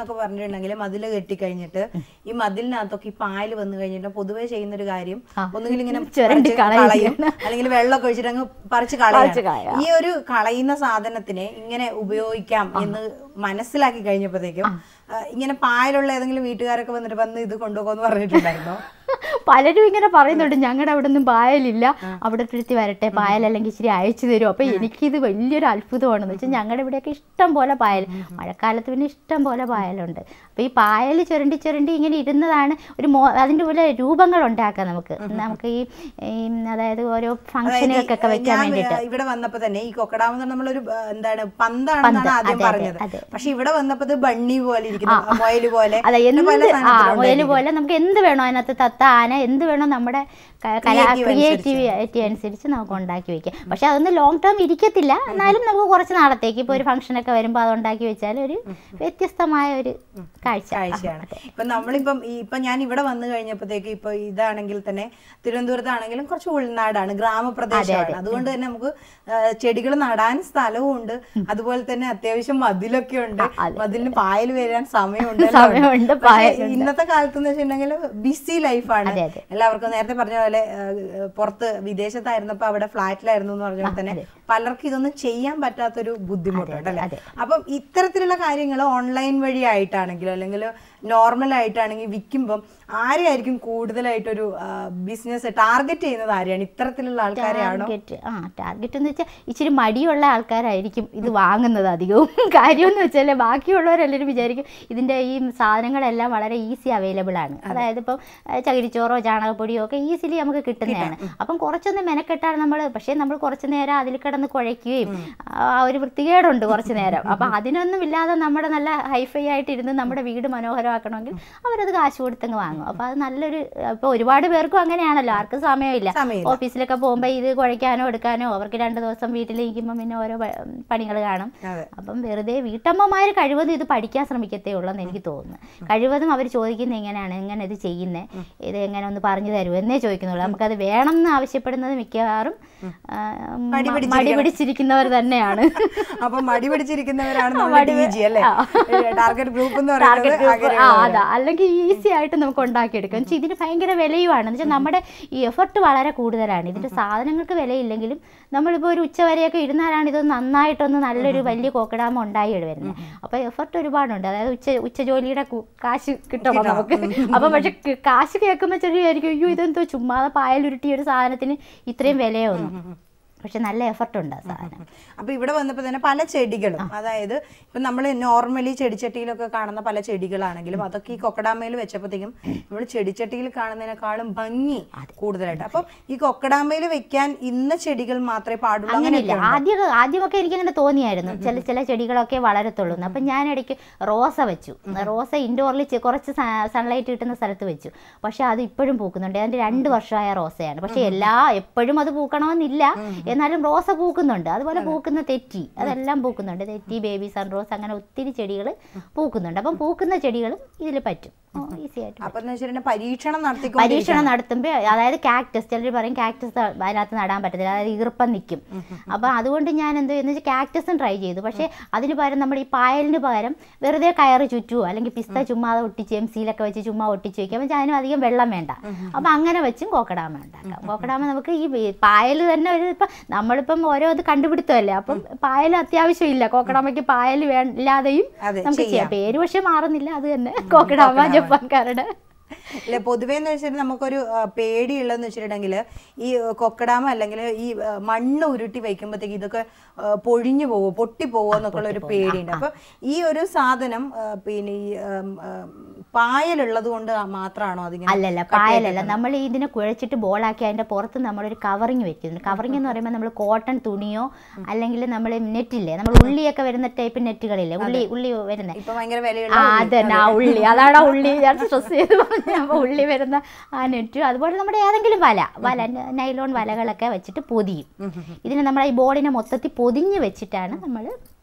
എന്നൊക്കെ പറഞ്ഞിട്ടുണ്ടെങ്കിൽ മതിൽ കെട്ടിക്കഴിഞ്ഞിട്ട് ഈ മതിലിനകത്തൊക്കെ ഈ പായൽ വന്നു കഴിഞ്ഞിട്ട് പൊതുവേ ചെയ്യുന്ന ഒരു കാര്യം ഒന്നുകിൽ ഇങ്ങനെ ചുരണ്ടി പറിച്ച് കളയുക. കളയും അല്ലെങ്കിൽ വെള്ളമൊക്കെ ഒഴിച്ചിട്ട് അങ്ങ് പറിച്ച് പറിച്ച് കളയും കളയുക. ഈ ഒരു കളയുന്ന സാധനത്തിനെ ഇങ്ങനെ ഉപയോഗിക്കാം എന്ന് മനസ്സിലാക്കി കഴിഞ്ഞപ്പോഴത്തേക്കും ആ, ഇങ്ങനെ പായലുള്ള ഏതെങ്കിലും വീട്ടുകാരൊക്കെ വന്നിട്ട് വന്ന് ഇത് കൊണ്ടുപോകുമെന്ന് പറഞ്ഞിട്ടുണ്ടായിരുന്നോ പലരും ഇങ്ങനെ പറയുന്നുണ്ട് ഞങ്ങളുടെ അവിടെ ഒന്നും പായലില്ല അവിടെ എടുത്തി വരട്ടെ പായൽ അല്ലെങ്കിൽ ഇച്ചിരി അയച്ചു തരും അപ്പൊ എനിക്കിത് വലിയൊരു അത്ഭുതമാണെന്ന് വെച്ചാൽ ഞങ്ങളുടെ ഇവിടെയൊക്കെ ഇഷ്ടം പോലെ പായൽ മഴക്കാലത്ത് പിന്നെ ഇഷ്ടം പോലെ പായലുണ്ട് അപ്പൊ ഈ പായൽ ചുരണ്ടി ചുരണ്ടി ഇങ്ങനെ ഇരുന്നതാണ് ഒരു മോ അതിന്റെ പോലെ രൂപങ്ങൾ ഉണ്ടാക്കാം നമുക്ക് നമുക്ക് ഈ ഈ അതായത് ഓരോ ഫംഗ്ഷനുകൾക്കൊക്കെ അതായത് വെക്കാൻ ഞാൻ വേണ്ടിയിട്ട് ഇവിടെ വന്നപ്പോ തന്നെ ഈ കൊക്കടാമെന്ന് നമ്മളൊരു ആ, എന്താണ് പന്താണെന്നാണ് പന്ത്, ആദ്യം അതെ, പറഞ്ഞത് അതെ. പക്ഷെ ഇവിടെ വന്നപ്പോ ഇത് ബണ്ണി പോലെ ഇരിക്കുന്നു മൊയല് പോലെ അതെ എന്ത് പല ആ സാധനത്തിലും മുയൽ ഉണ്ടായിരിക്കും. പോലെ നമുക്ക് എന്ത് വേണോ അതിനകത്ത് തത്ത ആന എന്ത് വേണോ നമ്മുടെ കലാ Creative ക്രിയേറ്റിവിറ്റി അനുസരിച്ച് നമുക്ക് ഉണ്ടാക്കി വെക്കാം പക്ഷെ അതൊന്നും ലോങ് ടേം ഇരിക്കത്തില്ല എന്നാലും നമുക്ക് കുറച്ച് നാളത്തേക്ക് ഇപ്പോൾ ഒരു ഫംഗ്ഷനൊക്കെ വരുമ്പോൾ അത് ഉണ്ടാക്കി വെച്ചാൽ ഒരു വ്യത്യസ്തമായ ഒരു കാഴ്ച കാഴ്ചയാണ് ഇപ്പൊ നമ്മളിപ്പം ഈ ഇപ്പൊ ഞാൻ ഇവിടെ വന്നു കഴിഞ്ഞപ്പോഴത്തേക്ക് ഇപ്പൊ ഇതാണെങ്കിൽ തന്നെ തിരുവനന്തപുരത്താണെങ്കിലും കുറച്ച് ഉൾനാടാണ് ഗ്രാമപ്രദേശമാണ് അതുകൊണ്ട് തന്നെ നമുക്ക് ചെടികൾ നടാൻ സ്ഥലവും ഉണ്ട് അതുപോലെ തന്നെ അത്യാവശ്യം മതിലൊക്കെ ഉണ്ട് മതിലിന് പായൽ വരാൻ സമയമുണ്ട് എല്ലാം ഉണ്ട്. സമയമുണ്ട്, പക്ഷേ പായലുണ്ട്. ഇന്നത്തെ കാലത്ത് എന്ന് വെച്ചിട്ടുണ്ടെങ്കിൽ ബിസി ലൈഫാണ് അതെ, അതെ. എല്ലാവർക്കും നേരത്തെ പറഞ്ഞ പോലെ ആ, പുറത്ത് വിദേശത്തായിരുന്നപ്പോ അവിടെ ഫ്ലാറ്റിലായിരുന്നു എന്ന് പറഞ്ഞ പോലെ തന്നെ പലർക്കും ഇതൊന്നും ചെയ്യാൻ പറ്റാത്തൊരു ബുദ്ധിമുട്ടുണ്ട് അല്ലേ അതെ. അപ്പം ഇത്തരത്തിലുള്ള കാര്യങ്ങൾ ഓൺലൈൻ വഴി ആയിട്ടാണെങ്കിലോ അല്ലെങ്കിൽ നോർമൽ ആയിട്ടാണെങ്കിൽ വിൽക്കുമ്പം ആരെയായിരിക്കും കൂടുതലായിട്ടൊരു ബിസിനസ് ടാർഗറ്റ് ചെയ്യുന്നത് ആരെയാണ് ഇത്തരത്തിലുള്ള ആൾക്കാരെയാണോ ടാർഗറ്റ് ആ ടാർഗറ്റ് എന്ന് വെച്ചാൽ ഇച്ചിരി മടിയുള്ള ആൾക്കാരായിരിക്കും ഇത് വാങ്ങുന്നത് അധികവും കാര്യം എന്ന് വെച്ചാൽ ബാക്കിയുള്ളവരെല്ലാവരും വിചാരിക്കും ഇതിൻ്റെ ഈ സാധനങ്ങളെല്ലാം വളരെ ഈസി അവൈലബിൾ ആണ് അതായത് ഇപ്പം ആ, ചകിരിച്ചോറോ ചാണകപ്പൊടിയോ ഒക്കെ ഈസിലി നമുക്ക് കിട്ടുന്നതാണ് അപ്പം കുറച്ചൊന്ന് മെനക്കെട്ടാണ് നമ്മൾ പക്ഷേ നമ്മൾ കുറച്ച് നേരം അതിൽ കിടന്ന് കുഴയ്ക്കുകയും ആ ഒരു വൃത്തികേടുണ്ട് കുറച്ച് നേരം അപ്പം അതിനൊന്നും ഇല്ലാതെ നമ്മുടെ നല്ല ഹൈഫൈ ആയിട്ട് ഇരുന്ന് നമ്മുടെ വീട് മനോഹരമാക്കണമെങ്കിൽ അവരത് കാശ് കൊടുത്തങ്ങ് വാങ്ങും അപ്പോൾ അത് നല്ലൊരു ഇപ്പോൾ ഒരുപാട് പേർക്കും അങ്ങനെയാണല്ലോ ആർക്കും സമയമില്ല സമയമില്ല. ഓഫീസിലൊക്കെ പോകുമ്പോൾ ഇത് കുഴയ്ക്കാനോ എടുക്കാനോ അവർക്ക് രണ്ട് ദിവസം വീട്ടിലിരിക്കുമ്പോൾ പിന്നെ ഓരോ പണികൾ കാണും അതെ അപ്പം വെറുതെ വീട്ടമ്മമാർ കഴിവതും ഇത് പഠിക്കാൻ ശ്രമിക്കത്തേ ഉള്ളൂ എന്ന് എനിക്ക് തോന്നുന്നു കഴിവതും അവർ ചോദിക്കുന്നത് എങ്ങനെയാണ് എങ്ങനെ ഇത് ചെയ്യുന്നത് ഇത് എങ്ങനെ ഒന്ന് പറഞ്ഞു തരുമോ എന്നേ ചോദിക്കുന്നുള്ളൂ നമുക്കത് വേണം എന്ന് ആവശ്യപ്പെടുന്നത് മിക്കവാറും ആ, മടി മ- പിടിച്ചിരിക്കണം. മടി പിടിച്ചിരിക്കുന്നവർ തന്നെയാണ് അപ്പൊ മടി പിടിച്ചിരിക്കുന്നവരാണ് നമ്മുടെ മടി ഡി ജി അല്ലേ ടാർഗറ്റ് ഗ്രൂപ്പ് എന്ന് ടാർഗറ്റ് പറയുന്നത് ഗ്രൂപ്പ് ആ അങ്ങനെയുള്ളവരാണ്. അതാ അല്ലെങ്കിൽ ഈസി ആയിട്ട് നമുക്ക് ഉണ്ടാക്കിയെടുക്കാം എന്ന് വെച്ചാൽ ഇതിന് ഭയങ്കര വിലയുമാണ് എന്ന് വെച്ചാൽ നമ്മുടെ ഈ എഫർട്ട് വളരെ കൂടുതലാണ് ഇതിന്റെ സാധനങ്ങൾക്ക് വിലയില്ലെങ്കിലും നമ്മളിപ്പോൾ ഒരു ഉച്ചവരെയൊക്കെ ഇരുന്നാലാണ് ഇത് നന്നായിട്ടൊന്ന് നല്ലൊരു വലിയ കോക്കഡാമ ഉണ്ടായി വരുന്നത് അപ്പോൾ എഫർട്ട് ഒരുപാടുണ്ട് അതായത് ഉച്ച ഉച്ച ജോലിയുടെ കു- കാശ് കിട്ടണം നമുക്ക് അപ്പം പക്ഷെ ക- കാശ് കേൾക്കുമ്പോൾ ചെറിയ ആയിരിക്കും അയ്യോ ഇതെന്തോ ചുമ്മാതെ പായലുരുട്ടിയ ഒരു സാധനത്തിന് ഇത്രയും വിലയൊന്നും പക്ഷെ നല്ല എഫർട്ട് ഉണ്ട് ആ സാധനം അപ്പൊ ഇവിടെ വന്നപ്പോ തന്നെ പല ചെടികളും അതായത് ഇപ്പൊ നമ്മൾ നോർമലി ചെടിച്ചട്ടിയിലൊക്കെ കാണുന്ന പല ചെടികളാണെങ്കിലും അതൊക്കെ ഈ കൊക്കടാമയിൽ വെച്ചപ്പോഴത്തേക്കും നമ്മൾ ചെടിച്ചട്ടിയിൽ കാണുന്നതിനേക്കാളും ഭംഗി കൂടുതലായിട്ട് അപ്പം ഈ കൊക്കടാമയിൽ വെക്കാൻ ഇന്ന ചെടികൾ മാത്രമേ പാടുള്ളൂ അങ്ങനെയില്ല അങ്ങനെയൊക്കെ ഉണ്ടോ? ആദ്യം ആദ്യമൊക്കെ എനിക്കങ്ങനെ തോന്നിയായിരുന്നു ചില ചില ചെടികളൊക്കെ വളരത്തുള്ളൂ എന്ന്. അപ്പം ഞാൻ ഇടയ്ക്ക് റോസ വെച്ചു റോസ ഇൻഡോറിൽ കുറച്ച് സൺലൈറ്റ് കിട്ടുന്ന സ്ഥലത്ത് വെച്ചു പക്ഷെ അത് ഇപ്പോഴും പൂക്കുന്നുണ്ട് അതിൻ്റെ രണ്ട് വർഷമായ റോസയാണ് പക്ഷെ എല്ലാ എപ്പോഴും അത് പൂക്കണമെന്നില്ല എന്നാലും റോസ പൂക്കുന്നുണ്ട് അതുപോലെ പൂക്കുന്ന തെറ്റി അതെല്ലാം പൂക്കുന്നുണ്ട് തെറ്റി ബേബി സൺ റോസ് അങ്ങനെ ഒത്തിരി ചെടികൾ പൂക്കുന്നുണ്ട് അപ്പം പൂക്കുന്ന ചെടികളും ഇതിൽ പറ്റും ഈസി ആയിട്ട് അപ്പൊ എന്ന് വെച്ചിട്ടുണ്ടെങ്കിൽ പരീക്ഷണം നടത്തിക്കൊണ്ട് പരീക്ഷണം നടത്തുമ്പോൾ അതായത് കാക്ടസ് ചിലർ പറയും കാക്ടസ് അതിനകത്ത് നടാൻ പറ്റത്തില്ല അതായത് ഈർപ്പം നിൽക്കും അപ്പോൾ അതുകൊണ്ട് ഞാൻ എന്ത് ചെയ്യുന്നത് വെച്ചാൽ കാക്ടസും ട്രൈ ചെയ്തു പക്ഷേ അതിന് പകരം നമ്മൾ ഈ പായലിന് പകരം വെറുതെ കയറ് ചുറ്റുവോ അല്ലെങ്കിൽ പിസ്ത ചുമ്മാതെ ഒട്ടിച്ച് എം സിയിലൊക്കെ വെച്ച് ചുമ്മാ ഒട്ടിച്ച് വയ്ക്കാം പക്ഷേ അതിനും അധികം വെള്ളം വേണ്ട അപ്പോൾ അങ്ങനെ വെച്ചും കോക്കഡാമ ഉണ്ടാക്കാം കോക്കഡാമ നമുക്ക് ഈ വേ- പായൽ തന്നെ ഒരു ഇപ്പം നമ്മളിപ്പം ഓരോ ഇത് കണ്ടുപിടുത്തമല്ലേ അപ്പം പായൽ അത്യാവശ്യമില്ല കോക്കഡാമയ്ക്ക് പായൽ വേ ഇല്ലാതെയും അതെ, നമുക്ക് ചെയ്യാം. ചെയ്യാം പേര് പക്ഷേ മാറുന്നില്ല അത് തന്നെ കോക്കഡാമ ജപ്പാൻകാരുടെ അല്ലെ പൊതുവേ എന്ന് വെച്ചിട്ട് നമുക്കൊരു ആ, പേടിയുള്ളതെന്ന് വെച്ചിട്ടുണ്ടെങ്കിൽ ഈ കൊക്കടാമ അല്ലെങ്കിൽ ഈ ആ, മണ്ണ് ഉരുട്ടി വയ്ക്കുമ്പോഴത്തേക്ക് ഇതൊക്കെ ആ, പൊഴിഞ്ഞു പോവോ പൊട്ടി പോവോ എന്നൊക്കെ ഉള്ള ഒരു പേടിയുണ്ട് അപ്പൊ ഈ ഒരു സാധനം ആ, പിന്നെ ഈ ആം, ആം, പായലുള്ളത് കൊണ്ട് മാത്രമാണോ അതിങ്ങനെ അല്ലല്ല പായലല്ല നമ്മൾ ഇതിനെ കുഴച്ചിട്ട് ബോളാക്കി അതിന്റെ പുറത്ത് നമ്മളൊരു കവറിങ് വെക്കുന്നുണ്ട് കവറിങ് എന്ന് പറയുമ്പോൾ നമ്മൾ കോട്ടൺ തുണിയോ അല്ലെങ്കിൽ നമ്മൾ നെറ്റില്ലേ നമ്മൾ ഉള്ളിയൊക്കെ വരുന്ന ടൈപ്പ് നെറ്റുകളില്ലേ ഉള്ളി ഉള്ളി വരുന്ന ഇപ്പൊ ഭയങ്കര വിലയുള്ള ആ അതന്നെ ആ ഉള്ളി അതാണ് ആ ഉള്ളി ഞാൻ സ്ട്രെസ് ചെയ്ത് പറഞ്ഞ അപ്പോൾ ഉള്ളി വരുന്ന ആ നെറ്റ് അതുപോലെ നമ്മുടെ ഏതെങ്കിലും വല വല നൈലോൺ വലകളൊക്കെ വെച്ചിട്ട് പൊതിയും ഇതിന് നമ്മളെ ഈ ബോർഡിനെ മൊത്തത്തിൽ പൊതിഞ്ഞ് വെച്ചിട്ടാണ് നമ്മൾ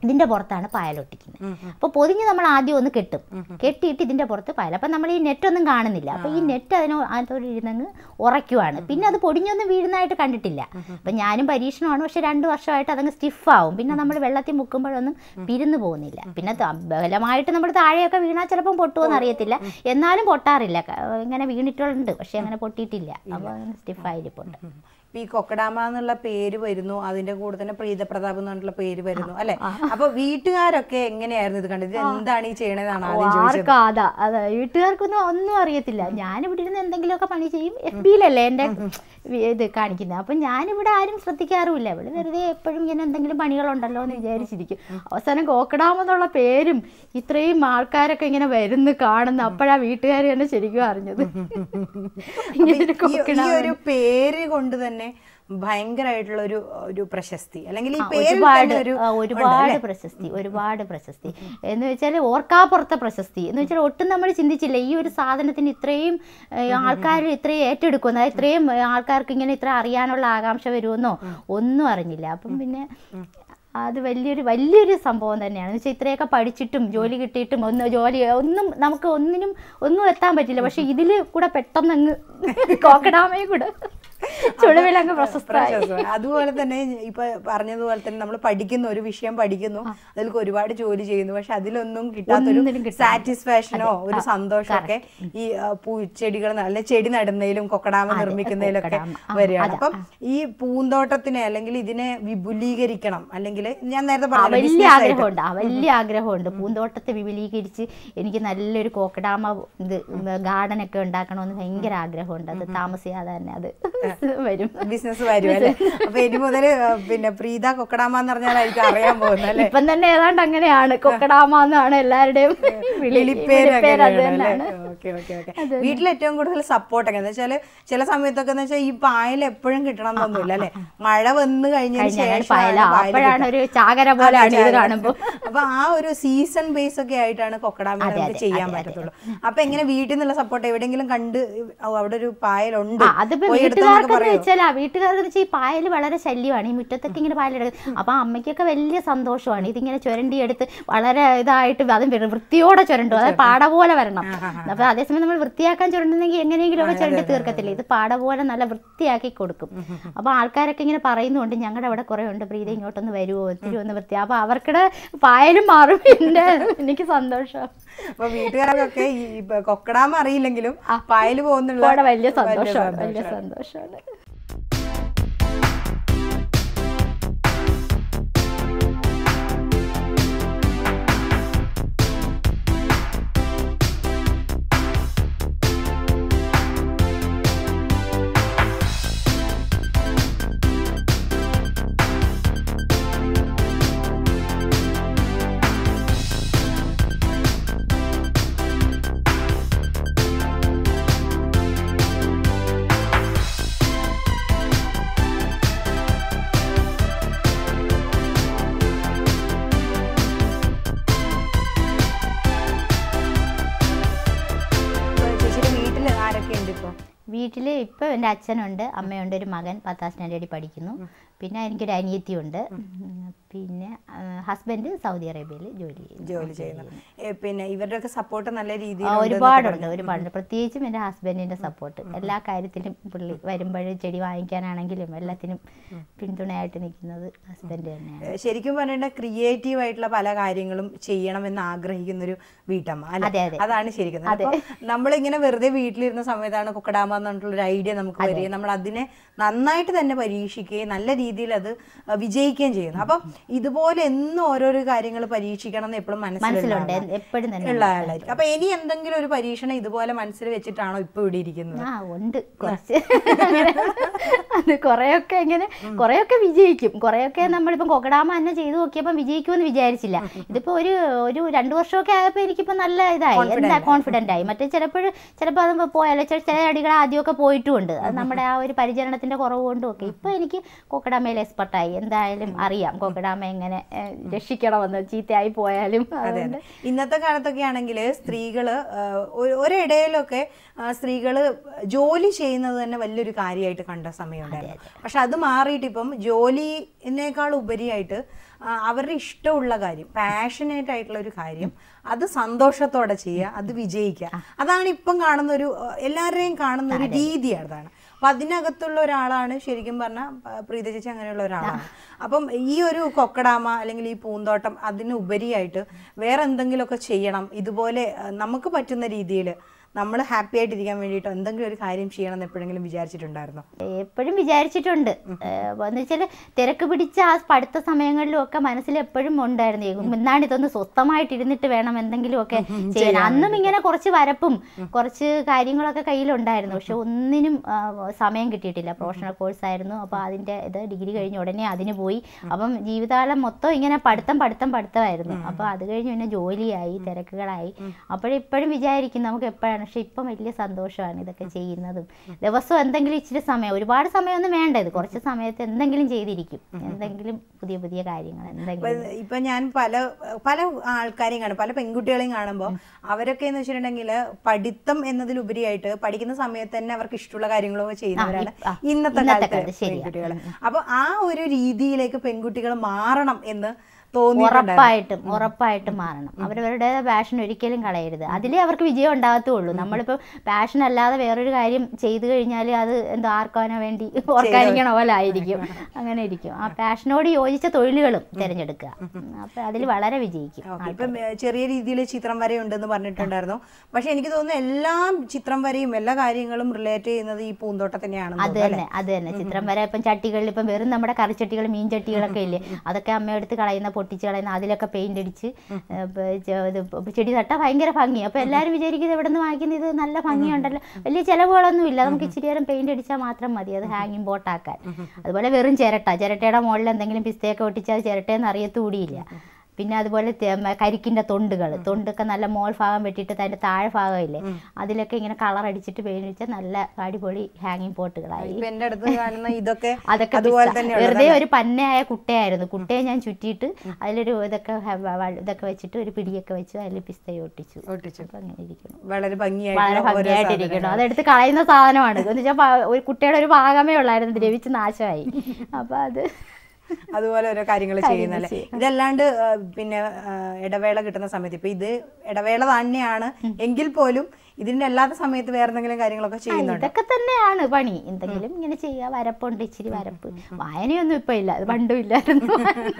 ഇതിന്റെ പുറത്താണ് പായലൊട്ടിക്കുന്നത് അപ്പോൾ പൊതിഞ്ഞ് നമ്മൾ ആദ്യം ഒന്ന് കെട്ടും കെട്ടിയിട്ട് ഇതിന്റെ പുറത്ത് പായൽ അപ്പം നമ്മൾ ഈ നെറ്റൊന്നും കാണുന്നില്ല അപ്പോൾ ഈ നെറ്റ് അതിന് അതിനോട് ഇരുന്നങ്ങ് ഉറയ്ക്കുവാണ് പിന്നെ അത് പൊടിഞ്ഞൊന്നും വീഴുന്നതായിട്ട് കണ്ടിട്ടില്ല അപ്പം ഞാനും പരീക്ഷണമാണ് പക്ഷെ രണ്ട് വർഷമായിട്ട് അതങ്ങ് സ്റ്റിഫാവും പിന്നെ നമ്മൾ വെള്ളത്തിൽ മുക്കുമ്പോഴൊന്നും പിരിന്നു പോകുന്നില്ല പിന്നെ ത- ബലമായിട്ട് നമ്മൾ താഴെയൊക്കെ വീണാൽ ചിലപ്പം പൊട്ടുമെന്ന് അറിയത്തില്ല എന്നാലും പൊട്ടാറില്ല ക- ഇങ്ങനെ വീണിട്ടുണ്ട് പക്ഷെ അങ്ങനെ പൊട്ടിയിട്ടില്ല അപ്പോൾ അങ്ങനെ സ്റ്റിഫായിരിപ്പുണ്ട് ഇപ്പൊ ഈ കൊക്കഡാമ എന്നുള്ള പേര് വരുന്നു അതിന്റെ കൂടെ തന്നെ പ്രീതപ്രതാപ് എന്നുള്ള പേര് വരുന്നു അല്ലെ അപ്പൊ വീട്ടുകാരൊക്കെ എങ്ങനെയായിരുന്നു ഇത് കണ്ടത് ഇത് എന്താണ് ഈ ചെയ്യണതെന്നാണ് ആദ്യം ചോദിച്ചത് ആർക്കാ അതാ അതെ വീട്ടുകാർക്കൊന്നും ഒന്നും അറിയത്തില്ല ഞാനിവിടെ ഇരുന്ന് എന്തെങ്കിലുമൊക്കെ പണി ചെയ്യും എഫ് ബിയിലല്ലേ എൻ്റെ ഇത് കാണിക്കുന്നത് അപ്പം ഞാനിവിടെ ആരും ശ്രദ്ധിക്കാറുമില്ല ഇവിടെ വെറുതെ എപ്പോഴും ഇങ്ങനെ എന്തെങ്കിലും പണികളുണ്ടല്ലോ എന്ന് വിചാരിച്ചിരിക്കും അവസാനം കോക്കടാമെന്നുള്ള പേരും ഇത്രയും ആൾക്കാരൊക്കെ ഇങ്ങനെ വരുന്നു കാണുന്നു അപ്പോഴാ വീട്ടുകാർ തന്നെ ശരിക്കും അറിഞ്ഞത് ഇങ്ങനെ ഒരു അപ്പൊ ഈ- ഈ കോക്കിടാമ ഒരു പേര് കൊണ്ട് തന്നെ ഭയങ്കരമായിട്ടുള്ള ഒരു ഒരു പ്രശസ്തി അല്ലെങ്കിൽ ഈ ആ, പേരിൽ ഒരുപാട് തന്നെ ഒരു ആ, ഒരുപാട് പ്രശസ്തി ഒരുപാട് പ്രശസ്തി എന്ന് വെച്ചാൽ ഓർക്കാപ്പുറത്തെ പ്രശസ്തി എന്ന് വെച്ചാൽ ഒട്ടും നമ്മൾ ചിന്തിച്ചില്ല ഈ ഒരു സാധനത്തിന് ഇത്രയും ആൾക്കാർ ഇത്രയും ഏറ്റെടുക്കുമെന്ന് അതായത് ഇത്രയും ഏ, ആൾക്കാർക്ക് ഇങ്ങനെ ഇത്ര അറിയാനുള്ള ആകാംക്ഷ വരുമെന്നോ ഒന്നും അറിഞ്ഞില്ല അപ്പം പിന്നെ അത് വലിയൊരു വലിയൊരു സംഭവം തന്നെയാണ് എന്ന് വെച്ചാൽ ഇത്രയൊക്കെ പഠിച്ചിട്ടും ജോലി കിട്ടിയിട്ടും ഒന്ന് ജോലി ഒന്നും നമുക്ക് ഒന്നിനും ഒന്നും എത്താൻ പറ്റില്ല പക്ഷെ ഇതിൽ കൂടെ പെട്ടെന്ന് അങ്ങ് കോക്കടാമയും കൂടെ ചുടവിലങ്ങ് പ്രശസ്തമായി പ്രശസ്തമാണ്. അതുപോലെ തന്നെ ഇപ്പൊ പറഞ്ഞതുപോലെ തന്നെ നമ്മൾ പഠിക്കുന്ന ഒരു വിഷയം പഠിക്കുന്നു അതിൽ ഒരുപാട് ജോലി ചെയ്യുന്നു പക്ഷെ അതിലൊന്നും കിട്ടാത്തൊരു ഒന്നിനും കിട്ടാത്ത. സാറ്റിസ്ഫാക്ഷനോ ഒരു സന്തോഷമൊക്കെ ഈ ആ, പൂച്ചെടികൾ അല്ലെ ചെടി നടുന്നതിലും കൊക്കടാമ നിർമ്മിക്കുന്നതിലൊക്കെ കൊക്കടാമ. ആ, വരികയാണ് അതെ, അപ്പം ഈ പൂന്തോട്ടത്തിനെ അല്ലെങ്കിൽ ഇതിനെ വിപുലീകരിക്കണം അല്ലെങ്കിൽ ഞാൻ നേരത്തെ ആ പറഞ്ഞല്ലോ, വലിയ business ആയിട്ട്. ആഗ്രഹമുണ്ട് ആ വലിയ ആഗ്രഹമുണ്ട് പൂന്തോട്ടത്തെ വിപുലീകരിച്ച് എനിക്ക് നല്ലൊരു കോക്കഡാമ ഇത് ഗാർഡൻ ഒക്കെ ഉണ്ടാക്കണമെന്ന് ഭയങ്കര ആഗ്രഹമുണ്ട് അത് താമസിയാതെ തന്നെ അത് വരും ബിസിനസ് വരും അല്ലേ അപ്പൊ ഇനി മുതൽ പിന്നെ പ്രീത കൊക്കടാമ എന്ന് പറഞ്ഞാലായിരിക്കും അറിയാൻ പോകുന്നത് അല്ലേ ഇപ്പം തന്നെ ഏതാണ്ട് അങ്ങനെയാണ് കൊക്കഡാമ എന്നാണ് എല്ലാവരുടെയും വിളി- വിളിപ്പേര് വിളിപ്പേര് അത് അങ്ങനെയാണ് അല്ലേ? തന്നെയാണ് ഓക്കേ, ഓക്കേ, ഓക്കേ. വീട്ടിൽ ഏറ്റവും കൂടുതൽ സപ്പോർട്ട് ഒക്കെ എന്ന് വെച്ചാല് ചില സമയത്തൊക്കെ എന്ന് വെച്ചാൽ ഈ പായൽ എപ്പോഴും കിട്ടണം എന്നൊന്നുമില്ല അല്ലെ മഴ വന്നു കഴിഞ്ഞതിന് കഴിഞ്ഞാലാണ് ശേഷം പായല അപ്പോഴാണ് ഒരു ചാകര പോലെയാണ് ഇത് കാണുമ്പോൾ അപ്പൊ ആ ഒരു സീസൺ ബേസ് ഒക്കെ ആയിട്ടാണ് കൊക്കടാമ അതെ, നമുക്ക് അതെ, ചെയ്യാൻ അതെ, പറ്റത്തുള്ളൂ അപ്പൊ എങ്ങനെ വീട്ടിൽ നിന്നുള്ള സപ്പോർട്ട് എവിടെയെങ്കിലും കണ്ട് ഓ, അവിടെ ഒരു പായലുണ്ട് ആ അതിപ്പോ പോയി എടുത്തോന്നൊക്കെ വീട്ടുകാർക്കെന്ന് പറയോ വെച്ചാൽ ആ വീട്ടുകാർക്ക് വെച്ചാൽ ഈ പായൽ വളരെ ശല്യമാണ് ഈ മുറ്റത്തൊക്കെ ഇങ്ങനെ പായലെടുക്കും അപ്പൊ അമ്മയ്ക്കൊക്കെ വലിയ സന്തോഷമാണ് ഇതിങ്ങനെ ചുരണ്ടി എടുത്ത് വളരെ ഇതായിട്ട് അതും വൃ- വൃത്തിയോടെ ചുരണ്ടും അതായത് പാട പോലെ വരണം അപ്പൊ അതേസമയം നമ്മൾ വൃത്തിയാക്കാൻ ചുരണ്ടുന്നെങ്കിൽ എങ്ങനെയെങ്കിലും ഒക്കെ ചുരണ്ടി തീർക്കത്തില്ല ഇത് പാട പോലെ നല്ല വൃത്തിയാക്കി കൊടുക്കും അപ്പൊ ആൾക്കാരൊക്കെ ഇങ്ങനെ പറയുന്നുണ്ട് ഞങ്ങളുടെ അവിടെ കുറെ ഉണ്ട് പ്രീതി ഇങ്ങോട്ടൊന്ന് വരുമോ ഒത്തിരി ഒന്ന് വൃത്തി അപ്പൊ അവർക്കിടെ പായലും മാറും പിന്നെ എനിക്ക് സന്തോഷം അപ്പൊ വീട്ടുകാർക്കൊക്കെ ഈ ഇപ്പൊ കൊക്കടാമ അറിയില്ലെങ്കിലും പായൽ പോകുന്നുള്ള ഇവിടെ വലിയ സന്തോഷമാണ് വലിയ സന്തോഷമാണ് ചേച്ചിയുടെ വീട്ടിൽ ആരൊക്കെ ഉണ്ട് ഇപ്പൊ വീട്ടിൽ ഇപ്പോൾ എൻ്റെ അച്ഛനുണ്ട് അമ്മയുണ്ട് ഒരു മകൻ പത്താം സ്റ്റാൻഡേർഡിൽ പഠിക്കുന്നു പിന്നെ എനിക്കൊരു അനിയത്തിയുണ്ട് പിന്നെ ഹസ്ബൻഡ് സൗദി അറേബ്യയിൽ ജോലി ചെയ്യുന്നു ജോലി ചെയ്യുന്നു ഏ, പിന്നെ ഇവരുടെയൊക്കെ സപ്പോർട്ട് നല്ല ആ, രീതിയിൽ ഒരുപാടുണ്ട് ഒരുപാടുണ്ട് പ്രത്യേകിച്ചും എൻ്റെ ഹസ്ബൻഡിൻ്റെ സപ്പോർട്ട് എല്ലാ കാര്യത്തിലും പുള്ളി വരുമ്പോൾ ചെടി വാങ്ങിക്കാനാണെങ്കിലും എല്ലാത്തിനും പിന്തുണയായിട്ട് നിൽക്കുന്നത് ഹസ്ബൻഡ് തന്നെയാണ് ശരിക്കും പറഞ്ഞാൽ ക്രിയേറ്റീവ് ആയിട്ടുള്ള പല കാര്യങ്ങളും ചെയ്യണമെന്ന് ആഗ്രഹിക്കുന്ന ഒരു വീട്ടമ്മ അതെ, അല്ലെ അതെ. അതാണ് ശരിക്കും അപ്പൊ നമ്മളിങ്ങനെ വെറുതെ വീട്ടിലിരുന്ന സമയത്താണ് കുക്കടാമ എന്നുള്ള ഒരു ഐഡിയ നമുക്ക് വരികയും നമ്മൾ അതിനെ നന്നായിട്ട് തന്നെ പരീക്ഷിക്കുകയും നല്ല രീതിയിൽ അത് വിജയിക്കുകയും ചെയ്യുന്നു അപ്പം ഇതുപോലെ എന്നും ഓരോരോ കാര്യങ്ങൾ പരീക്ഷിക്കണം എന്ന് എപ്പോഴും മനസ്സിലുണ്ട് എപ്പോഴും തന്നെ ഉള്ള ആളായിരിക്കും അപ്പൊ ഇനി എന്തെങ്കിലും ഒരു പരീക്ഷണം ഇതുപോലെ മനസ്സിൽ വെച്ചിട്ടാണോ ഇപ്പൊ ഇവിടെ ഇരിക്കുന്നത് ആ ഉണ്ട് കുറച്ച് അങ്ങനെ അത് കുറേയൊക്കെ ഇങ്ങനെ കുറേയൊക്കെ വിജയിക്കും കുറേയൊക്കെ നമ്മളിപ്പം കൊക്കടാമ തന്നെ ചെയ്തു നോക്കിയപ്പോൾ വിജയിക്കുമെന്ന് വിചാരിച്ചില്ല ഇതിപ്പോ ഒരു ഒരു രണ്ടു വർഷമൊക്കെ ആയപ്പോൾ എനിക്കിപ്പോൾ നല്ല ഇതായി എന്താ കോൺഫിഡൻ്റ് ആയി മറ്റേ ചിലപ്പോൾ ചിലപ്പോൾ അത് പോയാലോ ചില ചില അടികൾ ആദ്യമൊക്കെ പോയിട്ടുമുണ്ട് അത് നമ്മുടെ ആ ഒരു പരിചരണത്തിന്റെ കുറവ് കൊണ്ടും ഒക്കെ ഇപ്പൊ എനിക്ക് കൊക്കടാമയിൽ എക്സ്പെർട്ടായി എന്തായാലും അറിയാം കൊക്കടാമ എങ്ങനെ ഏഹ്, രക്ഷിക്കണമെന്ന് ചീത്തയായി പോയാലും അതെ അതുകൊണ്ട് അതെ ഇന്നത്തെ കാലത്തൊക്കെ ആണെങ്കിൽ സ്ത്രീകള് ആ, ഒ- ഒരിടയിലൊക്കെ ആ, സ്ത്രീകള് ജോലി ചെയ്യുന്നത് തന്നെ വലിയൊരു കാര്യമായിട്ട് കണ്ട സമയമാണ് ഉണ്ടായിരുന്നു പക്ഷെ അത് മാറിയിട്ട് ഇപ്പം ജോലിനേക്കാൾ ഉപരിയായിട്ട് ആ, അവരുടെ ഇഷ്ടമുള്ള കാര്യം പാഷനേറ്റ് ആയിട്ടുള്ള ഒരു കാര്യം അത് സന്തോഷത്തോടെ ചെയ്യുക അത് വിജയിക്കുക അതാണ് ഇപ്പം കാണുന്ന ഒരു ആ, എല്ലാവരുടെയും കാണുന്ന ഒരു രീതിയാണ് അതാണ് അപ്പൊ അതിനകത്തുള്ള ഒരാളാണ് ശരിക്കും പറഞ്ഞാൽ പ്രീത ചേച്ചി അങ്ങനെയുള്ള ഒരാളാണ് അപ്പം ഈ ഒരു കൊക്കടാമ അല്ലെങ്കിൽ ഈ പൂന്തോട്ടം അതിന് ഉപരിയായിട്ട് വേറെ എന്തെങ്കിലുമൊക്കെ ചെയ്യണം ഇതുപോലെ ആ, നമുക്ക് പറ്റുന്ന രീതിയിൽ നമ്മൾ ഹാപ്പി ആയിട്ടിരിക്കാൻ വേണ്ടിയിട്ട് എന്തെങ്കിലും ഒരു കാര്യം ചെയ്യണം എന്ന് എപ്പോഴെങ്കിലും വിചാരിച്ചിട്ടുണ്ടായിരുന്നോ എപ്പോഴും വിചാരിച്ചിട്ടുണ്ട് എന്ന് വെച്ചാൽ തിരക്ക് പിടിച്ച ആ പഠിത്ത സമയങ്ങളിലും ഒക്കെ മനസ്സിൽ എപ്പോഴും ഉണ്ടായിരുന്നു എന്നാണ് ഇതൊന്ന് സ്വസ്ഥമായിട്ട് ഇരുന്നിട്ട് വേണം എന്തെങ്കിലുമൊക്കെ ചെയ്യാൻ അന്നും ഇങ്ങനെ കുറച്ച് വരപ്പും കുറച്ച് കാര്യങ്ങളൊക്കെ കയ്യിലുണ്ടായിരുന്നു പക്ഷെ ഒന്നിനും ആ, സമയം കിട്ടിയിട്ടില്ല പ്രൊഫഷണൽ കോഴ്സ് ആയിരുന്നു അപ്പോൾ അതിൻ്റെ ഇത് ഡിഗ്രി കഴിഞ്ഞ ഉടനെ അതിന് പോയി അപ്പം ജീവിതകാലം മൊത്തം ഇങ്ങനെ പഠിത്തം പഠിത്തം പഠിത്തമായിരുന്നു അപ്പോൾ അത് കഴിഞ്ഞ് പിന്നെ ജോലിയായി തിരക്കുകളായി അപ്പോഴിപ്പോഴും വിചാരിക്കും നമുക്ക് എപ്പോഴാണ് പക്ഷെ ഇപ്പം വലിയ സന്തോഷമാണ് ഇതൊക്കെ ചെയ്യുന്നതും ദിവസവും എന്തെങ്കിലും ഇച്ചിരി സമയം ഒരുപാട് സമയമൊന്നും വേണ്ട ഇത് കുറച്ച് സമയത്ത് എന്തെങ്കിലും ചെയ്തിരിക്കും എന്തെങ്കിലും പുതിയ പുതിയ കാര്യങ്ങൾ ഇപ്പൊ എന്തെങ്കിലും ഇപ്പൊ ഞാൻ പല പല ആൾക്കാരെയും കാണും പല പെൺകുട്ടികളെയും കാണുമ്പോൾ അവരൊക്കെ എന്ന് വെച്ചിട്ടുണ്ടെങ്കിൽ പഠിത്തം എന്നതിലുപരിയായിട്ട് പഠിക്കുന്ന സമയത്ത് തന്നെ അവർക്ക് ഇഷ്ടമുള്ള കാര്യങ്ങളൊക്കെ ചെയ്യുന്നവരാണ് ആ, ഇന്നത്തെ ഇന്നത്തെ കാലത്ത് കാലത്ത് ശരിയാ. പെൺകുട്ടികൾ അപ്പൊ ആ ഒരു രീതിയിലേക്ക് പെൺകുട്ടികൾ മാറണം എന്ന് തോന്നി ഉറപ്പായിട്ടും ഉറപ്പായിട്ടും മാറണം അവരവരുടെ പാഷൻ ഒരിക്കലും കളയരുത് അതിലേ അവർക്ക് വിജയം ഉണ്ടാകത്തുള്ളൂ നമ്മളിപ്പോൾ പാഷൻ അല്ലാതെ വേറൊരു കാര്യം ചെയ്തു കഴിഞ്ഞാൽ അത് എന്തോ ആർക്കാനോ വേണ്ടി ഓർക്കാനിക്കണ പോലെ ആയിരിക്കും അങ്ങനെ ഇരിക്കും ആ പാഷനോട് യോജിച്ച തൊഴിലുകളും തിരഞ്ഞെടുക്കുക അപ്പം അതിൽ വളരെ വിജയിക്കും ഓക്കേ. ഇപ്പം ഏ, ചെറിയ രീതിയിൽ ചിത്രം വരയുണ്ടെന്ന് പറഞ്ഞിട്ടുണ്ടായിരുന്നു പക്ഷെ എനിക്ക് തോന്നുന്നു എല്ലാ ചിത്രം വരയും എല്ലാ കാര്യങ്ങളും റിലേറ്റ് ചെയ്യുന്നത് ഈ പൂന്തോട്ടം തന്നെയാണെന്ന് അത് തോന്നുന്നു, തന്നെ അത് തന്നെ ചിത്രം വരെ ഇപ്പം ചട്ടികളിൽ ഇപ്പം വെറും നമ്മുടെ കറിച്ചട്ടികൾ മീൻ ചട്ടികളൊക്കെ ഇല്ലേ അതൊക്കെ അമ്മ എടുത്ത് കളയുന്ന പൊട്ടിച്ച് കളയുന്ന അതിലൊക്കെ പെയിന്റ് അടിച്ച് ഏ, ഇപ്പൊ ചെ- ഇത് ഇപ്പൊ ചെടി നട്ടാൽ ഭയങ്കര ഭംഗി അപ്പോൾ എല്ലാവരും വിചാരിക്കുന്നത് എവിടെ നിന്ന് വാങ്ങിക്കുന്നത് ഇത് നല്ല ഭംഗിയുണ്ടല്ലോ വലിയ ചിലവുകളൊന്നും ഇല്ല നമുക്ക് ഇച്ചിരി നേരം പെയിന്റ് അടിച്ചാൽ മാത്രം മതി അത് ഹാങ്ങിങ് ബോട്ടാക്കാൻ അതുപോലെ വെറും ചിരട്ട ചിരട്ടയുടെ മുകളിൽ എന്തെങ്കിലും പിസ്തയൊക്കെ ഒട്ടിച്ചാൽ ചിരട്ടയെന്ന് അറിയത്തുകൂടിയില്ല പിന്നെ അതുപോലെ തെ- മ- കരിക്കിന്റെ തൊണ്ടുകൾ തൊണ്ടൊക്കെ നല്ല മോൾ ഭാഗം വെട്ടിയിട്ട് അതിന്റെ താഴെ ഭാഗമില്ലേ അതിലൊക്കെ ഇങ്ങനെ കളർ അടിച്ചിട്ട് പെയിന്റ് അടിച്ചാൽ നല്ല അടിപൊളി ഹാങ്ങിങ് പോട്ടുകളായി ഇപ്പൊ എന്റെ അടുത്ത് കാണുന്ന ഇതൊക്കെ അതൊക്കെ അതുപോലെ പിസ്ത. തന്നെ വെറുതെ ഒരു പന്നയായ കുട്ടയായിരുന്നു കുട്ടയെ ഞാൻ ചുറ്റിയിട്ട് അതിലൊരു ഇതൊക്കെ ഹ- വ- വ- ഇതൊക്കെ വെച്ചിട്ട് ഒരു പിടിയൊക്കെ വെച്ച് അതിൽ പിസ്തയെ ഒട്ടിച്ചു ഒട്ടിച്ചു അപ്പൊ അങ്ങനെ ഇരിക്കുന്നു വളരെ വളരെ ഭംഗിയായിട്ട് ഓരോ ഭംഗിയായിട്ടിരിക്കണം അതെടുത്ത് കളയുന്ന സാധനമാണ് എന്ന് വെച്ചാൽ ഒരു കുട്ടിയുടെ ഒരു ഭാഗമേ ഉള്ളായിരുന്നു ദ്രവിച്ച് നാശമായി അപ്പൊ അത് അതുപോലെ ഓരോ കാര്യങ്ങൾ ചെയ്യുന്നല്ലേ ഇതല്ലാണ്ട് ആ, പിന്നെ ആ, ഇടവേള കിട്ടുന്ന സമയത്ത് ഇപ്പൊ ഇത് ഇടവേള തന്നെയാണ് എങ്കിൽ പോലും ഇതിന്റെ അല്ലാത്ത സമയത്ത് വേറെ എന്തെങ്കിലും കാര്യങ്ങളൊക്കെ ചെയ്യുന്നുണ്ട് ഇതൊക്കെ തന്നെയാണ് പണി എന്തെങ്കിലും ഇങ്ങനെ ചെയ്യുക വരപ്പുണ്ട് ഇച്ചിരി വരപ്പ് വായനയൊന്നും ഇപ്പൊ ഇല്ല അത് പണ്ടും ഇല്ലായിരുന്നു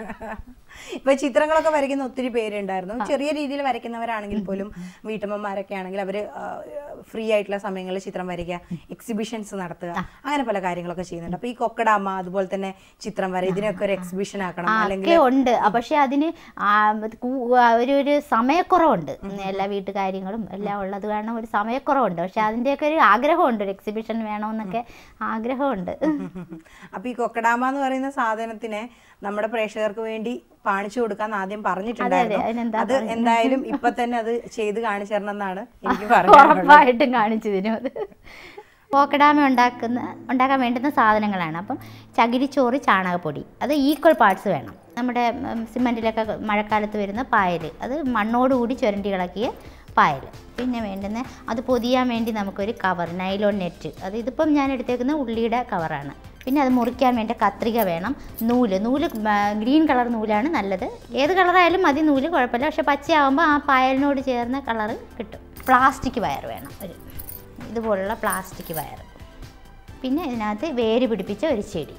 ഇപ്പൊ ചിത്രങ്ങളൊക്കെ വരയ്ക്കുന്ന ഒത്തിരി പേരുണ്ടായിരുന്നു ചെറിയ രീതിയിൽ വരയ്ക്കുന്നവരാണെങ്കിൽ പോലും വീട്ടമ്മമാരൊക്കെ ആണെങ്കിൽ അവര് ഫ്രീ ആയിട്ടുള്ള സമയങ്ങളിൽ ചിത്രം വരയ്ക്കുക എക്സിബിഷൻസ് നടത്തുക അങ്ങനെ പല കാര്യങ്ങളൊക്കെ ചെയ്യുന്നുണ്ട് അപ്പൊ ഈ കൊക്കടാമ അതുപോലെ തന്നെ ചിത്രം വര ഇതിനൊക്കെ ഒരു എക്സിബിഷൻ ആക്കണം അല്ലെങ്കിൽ ഒക്കെ ഉണ്ട് ആ, പക്ഷെ അതിന് ആ, ഇത് കൂ- ആ, ഒരു ഒരു സമയക്കുറവുണ്ട് എല്ലാ വീട്ടുകാര്യങ്ങളും എല്ലാം ഉള്ളത് കാരണം ഒരു സമയക്കുറവുണ്ട് പക്ഷെ അതിൻ്റെയൊക്കെ ഒരു ആഗ്രഹമുണ്ട് ഒരു എക്സിബിഷൻ വേണമെന്നൊക്കെ ആഗ്രഹമുണ്ട് അപ്പൊ ഈ കൊക്കടാമ എന്ന് പറയുന്ന സാധനത്തിനെ നമ്മുടെ പ്രേക്ഷകർക്ക് വേണ്ടി കാണിച്ചു കൊടുക്കാൻ ആദ്യം പറഞ്ഞിട്ടുണ്ടായിരുന്നു അതിനെന്താ അത് എന്തായാലും ഇപ്പൊ തന്നെ അത് ചെയ്ത് കാണിച്ചു തരണം എന്നാണ് എനിക്ക് പറയാനുള്ളത് ഉറപ്പായിട്ടും കാണിച്ചു തരും അത് പോക്കഡാമ ഉണ്ടാക്കുന്ന ഉണ്ടാക്കാൻ വേണ്ടുന്ന സാധനങ്ങളാണ് അപ്പം ചകിരിച്ചോറ് ചാണകപ്പൊടി അത് ഈക്വൽ പാർട്സ് വേണം നമ്മുടെ ഉം, സിമൻറ്റിലൊക്കെ മഴക്കാലത്ത് വരുന്ന പായൽ അത് മണ്ണോടുകൂടി ചുരണ്ടി ഇളക്കിയ പായൽ പിന്നെ വേണ്ടുന്ന അത് പൊതിയാൻ വേണ്ടി നമുക്കൊരു കവർ നൈലോൺ നെറ്റ് അത് ഇതിപ്പം ഞാൻ എടുത്തേക്കുന്ന ഉള്ളിയുടെ കവറാണ് പിന്നെ അത് മുറിക്കാൻ വേണ്ട കത്രിക വേണം നൂല് നൂല് ഗ്രീൻ കളർ നൂലാണ് നല്ലത് ഏത് കളറായാലും മതി നൂല് കുഴപ്പമില്ല പക്ഷെ പച്ചയാകുമ്പോൾ ആ പായലിനോട് ചേർന്ന കളറ് കിട്ടും പ്ലാസ്റ്റിക് വയർ വേണം ഒരു ഇതുപോലുള്ള പ്ലാസ്റ്റിക് വയർ പിന്നെ ഇതിനകത്ത് വേര് പിടിപ്പിച്ച ഒരു ചെടി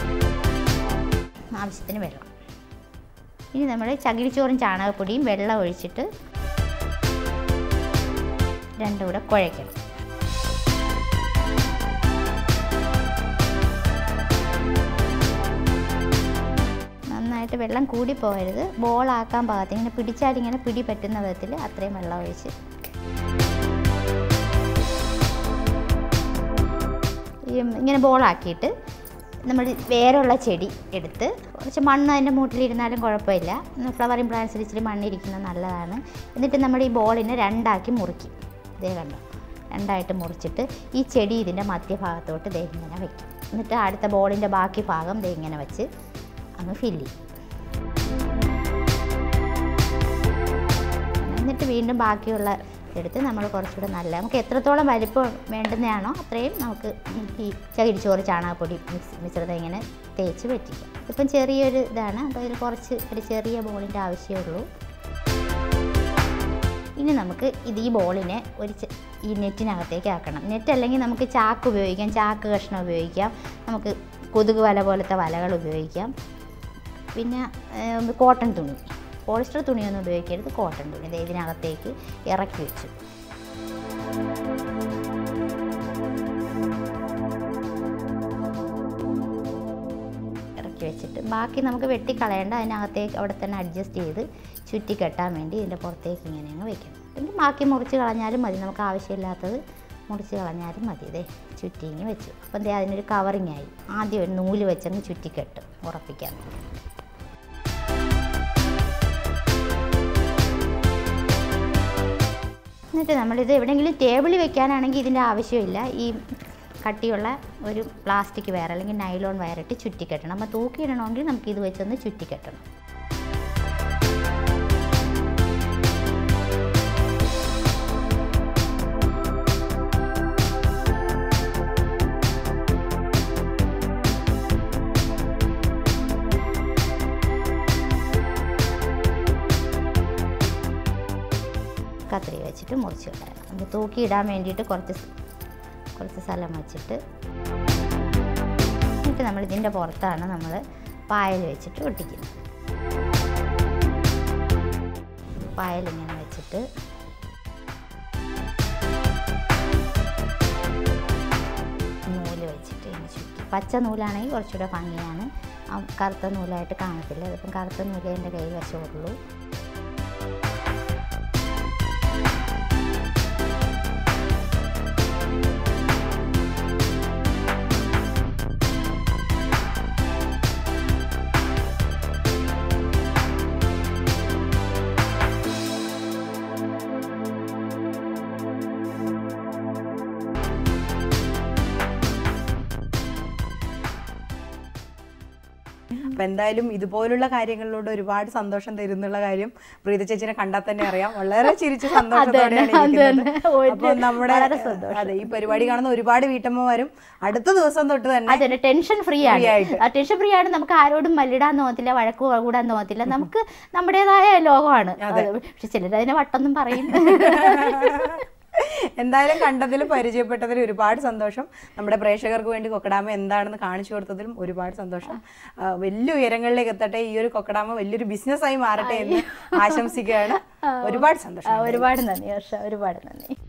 ആവശ്യത്തിന് വെള്ളം ഇനി നമ്മൾ ചകിരിച്ചോറും ചാണകപ്പൊടിയും വെള്ളം ഒഴിച്ചിട്ട് രണ്ടും കൂടെ കുഴയ്ക്കണം നന്നായിട്ട് വെള്ളം കൂടി പോകരുത് ബോളാക്കാൻ പാകത്തിന് ഇങ്ങനെ പിടിച്ചാൽ ഇങ്ങനെ പിടി പറ്റുന്ന വിധത്തിൽ അത്രയും വെള്ളം ഒഴിച്ച് ഈ ഇങ്ങനെ ബോളാക്കിയിട്ട് നമ്മൾ വേരുള്ള ചെടി എടുത്ത് കുറച്ച് മണ്ണ് അതിൻ്റെ മൂട്ടിലിരുന്നാലും കുഴപ്പമില്ല ഫ്ലവറിങ് പ്ലാന്റ്സിൽ ഇച്ചിരി മണ്ണിരിക്കുന്നത് നല്ലതാണ് എന്നിട്ട് നമ്മൾ ഈ ബോളിനെ രണ്ടാക്കി മുറിക്കും ഇതേ കണ്ടോ രണ്ടായിട്ട് മുറിച്ചിട്ട് ഈ ചെടി ഇതിൻ്റെ മധ്യഭാഗത്തോട്ട് ദേ ഇങ്ങനെ വയ്ക്കും എന്നിട്ട് അടുത്ത ബോളിൻ്റെ ബാക്കി ഭാഗം ദേ ഇങ്ങനെ വെച്ച് അങ്ങ് ഫില്ല് ചെയ്യും എന്നിട്ട് വീണ്ടും ബാക്കിയുള്ള എടുത്ത് നമ്മൾ കുറച്ചുകൂടെ നല്ല നമുക്ക് എത്രത്തോളം വലിപ്പം വേണ്ടുന്നതാണോ അത്രയും നമുക്ക് ഈ ചകിരിച്ചോറ് ചാണകപ്പൊടി മിക്സ് മിശ്രിതം ഇങ്ങനെ തേച്ച് പറ്റിക്കാം ഇപ്പം ചെറിയൊരു ഇതാണ് അപ്പോൾ അതിൽ കുറച്ച് ഒരു ചെറിയ ബോളിൻ്റെ ആവശ്യമുള്ളൂ ഇനി നമുക്ക് ഇത് ഈ ബോളിനെ ഒരു ചെ- ഈ നെറ്റിനകത്തേക്ക് ആക്കണം നെറ്റ് അല്ലെങ്കിൽ നമുക്ക് ചാക്ക് ഉപയോഗിക്കാം ചാക്ക് കഷ്ണം ഉപയോഗിക്കാം നമുക്ക് കൊതുക് വല പോലത്തെ വലകൾ ഉപയോഗിക്കാം പിന്നെ ഏം, കോട്ടൺ തുണി പോളിസ്റ്റർ തുണിയൊന്നും ഉപയോഗിക്കരുത് കോട്ടൺ തുണി ദേ ഇതിനകത്തേക്ക് ഇറക്കി വെച്ചു ഇറക്കി വെച്ചിട്ട് ബാക്കി നമുക്ക് വെട്ടിക്കളയേണ്ട അതിനകത്തേക്ക് അവിടെ തന്നെ അഡ്ജസ്റ്റ് ചെയ്ത് ചുറ്റി കെട്ടാൻ വേണ്ടി ഇതിൻ്റെ പുറത്തേക്ക് ഇങ്ങനെ അങ്ങ് വെക്കണം പിന്നെ ബാക്കി മുറിച്ച് കളഞ്ഞാലും മതി നമുക്ക് ആവശ്യമില്ലാത്തത് മുറിച്ച് കളഞ്ഞാലും മതി ഇതേ ചുറ്റി ഇങ്ങ് വെച്ചു അപ്പം ദേ അതിനൊരു കവറിങ് ആയി ആദ്യം ഒരു നൂല് വെച്ചങ്ങ് ചുറ്റിക്കെട്ട് ഉറപ്പിക്കാൻ വേണ്ടി എന്നിട്ട് നമ്മളിത് എവിടെയെങ്കിലും ടേബിളിൽ വെക്കാനാണെങ്കിൽ ഇതിൻ്റെ ആവശ്യമില്ല ഈ കട്ടിയുള്ള ഒരു പ്ലാസ്റ്റിക് വയർ അല്ലെങ്കിൽ നൈലോൺ വയറിട്ട് ചുറ്റിക്കെട്ടണം അപ്പോൾ തൂക്കിയിടണമെങ്കിൽ നമുക്ക് ഇത് വെച്ചൊന്ന് ചുറ്റിക്കെട്ടണം കത്രി വെച്ചിട്ട് മുറിച്ച് കളയാം നമുക്ക് തൂക്കിയിടാൻ വേണ്ടിയിട്ട് കുറച്ച് സ്- കുറച്ച് സ്ഥലം വെച്ചിട്ട് എന്നിട്ട് നമ്മൾ ഇതിൻ്റെ പുറത്താണ് നമ്മൾ പായൽ വെച്ചിട്ട് ഒട്ടിക്കുന്നത് പായൽ ഇങ്ങനെ വെച്ചിട്ട് നൂല് വെച്ചിട്ട് ഇങ്ങനെ ചുറ്റി പച്ച നൂലാണെങ്കിൽ കുറച്ചുകൂടെ ഭംഗിയാണ് ആ കറുത്ത നൂലായിട്ട് കാണത്തില്ല അതിപ്പം കറുത്ത നൂലേ എൻ്റെ കയ്യിൽ വശമുള്ളൂ അപ്പൊ എന്തായാലും ഇതുപോലുള്ള കാര്യങ്ങളിലൂടെ ഒരുപാട് സന്തോഷം തരുന്നുള്ള കാര്യം പ്രീത ചേച്ചിനെ കണ്ടാൽ തന്നെ അറിയാം വളരെ ചിരിച്ച് സന്തോഷത്തോടെയാണ് അതന്നെ, ഇരിക്കുന്നത്. അതന്നെ. ഒരു- അപ്പൊ നമ്മുടെ വളരെ സന്തോഷം. അതെ ഈ പരിപാടി കാണുന്ന ഒരുപാട് വീട്ടമ്മമാരും അടുത്ത ദിവസം തൊട്ട് തന്നെ അതെ ടെൻഷൻ ഫ്രീ ആണ് Free ആയിട്ട്. ആ ടെൻഷൻ ഫ്രീ ആണ് നമുക്ക് ആരോടും മല്ലിടാൻ തോന്നത്തില്ല വഴക്ക് കൂടാൻ തോന്നത്തില്ല നമുക്ക് നമ്മുടേതായ ലോകമാണ് അത് പക്ഷെ ചിലർ അതിനെ വട്ടൊന്നും പറയും എന്തായാലും കണ്ടതിൽ പരിചയപ്പെട്ടതിൽ ഒരുപാട് സന്തോഷം നമ്മുടെ പ്രേക്ഷകർക്ക് വേണ്ടി കൊക്കടാമ എന്താണെന്ന് കാണിച്ചു കൊടുത്തതിലും ഒരുപാട് സന്തോഷം ആ, വലിയ ഉയരങ്ങളിലേക്ക് എത്തട്ടെ ഈ ഒരു കൊക്കടാമ വലിയൊരു ബിസിനസ്സായി മാറട്ടെ എന്ന് ആശംസിക്കുകയാണ് ഒരുപാട് സന്തോഷം ആ, ഒരുപാട് നന്ദി ഹർഷ ഒരുപാട് നന്ദി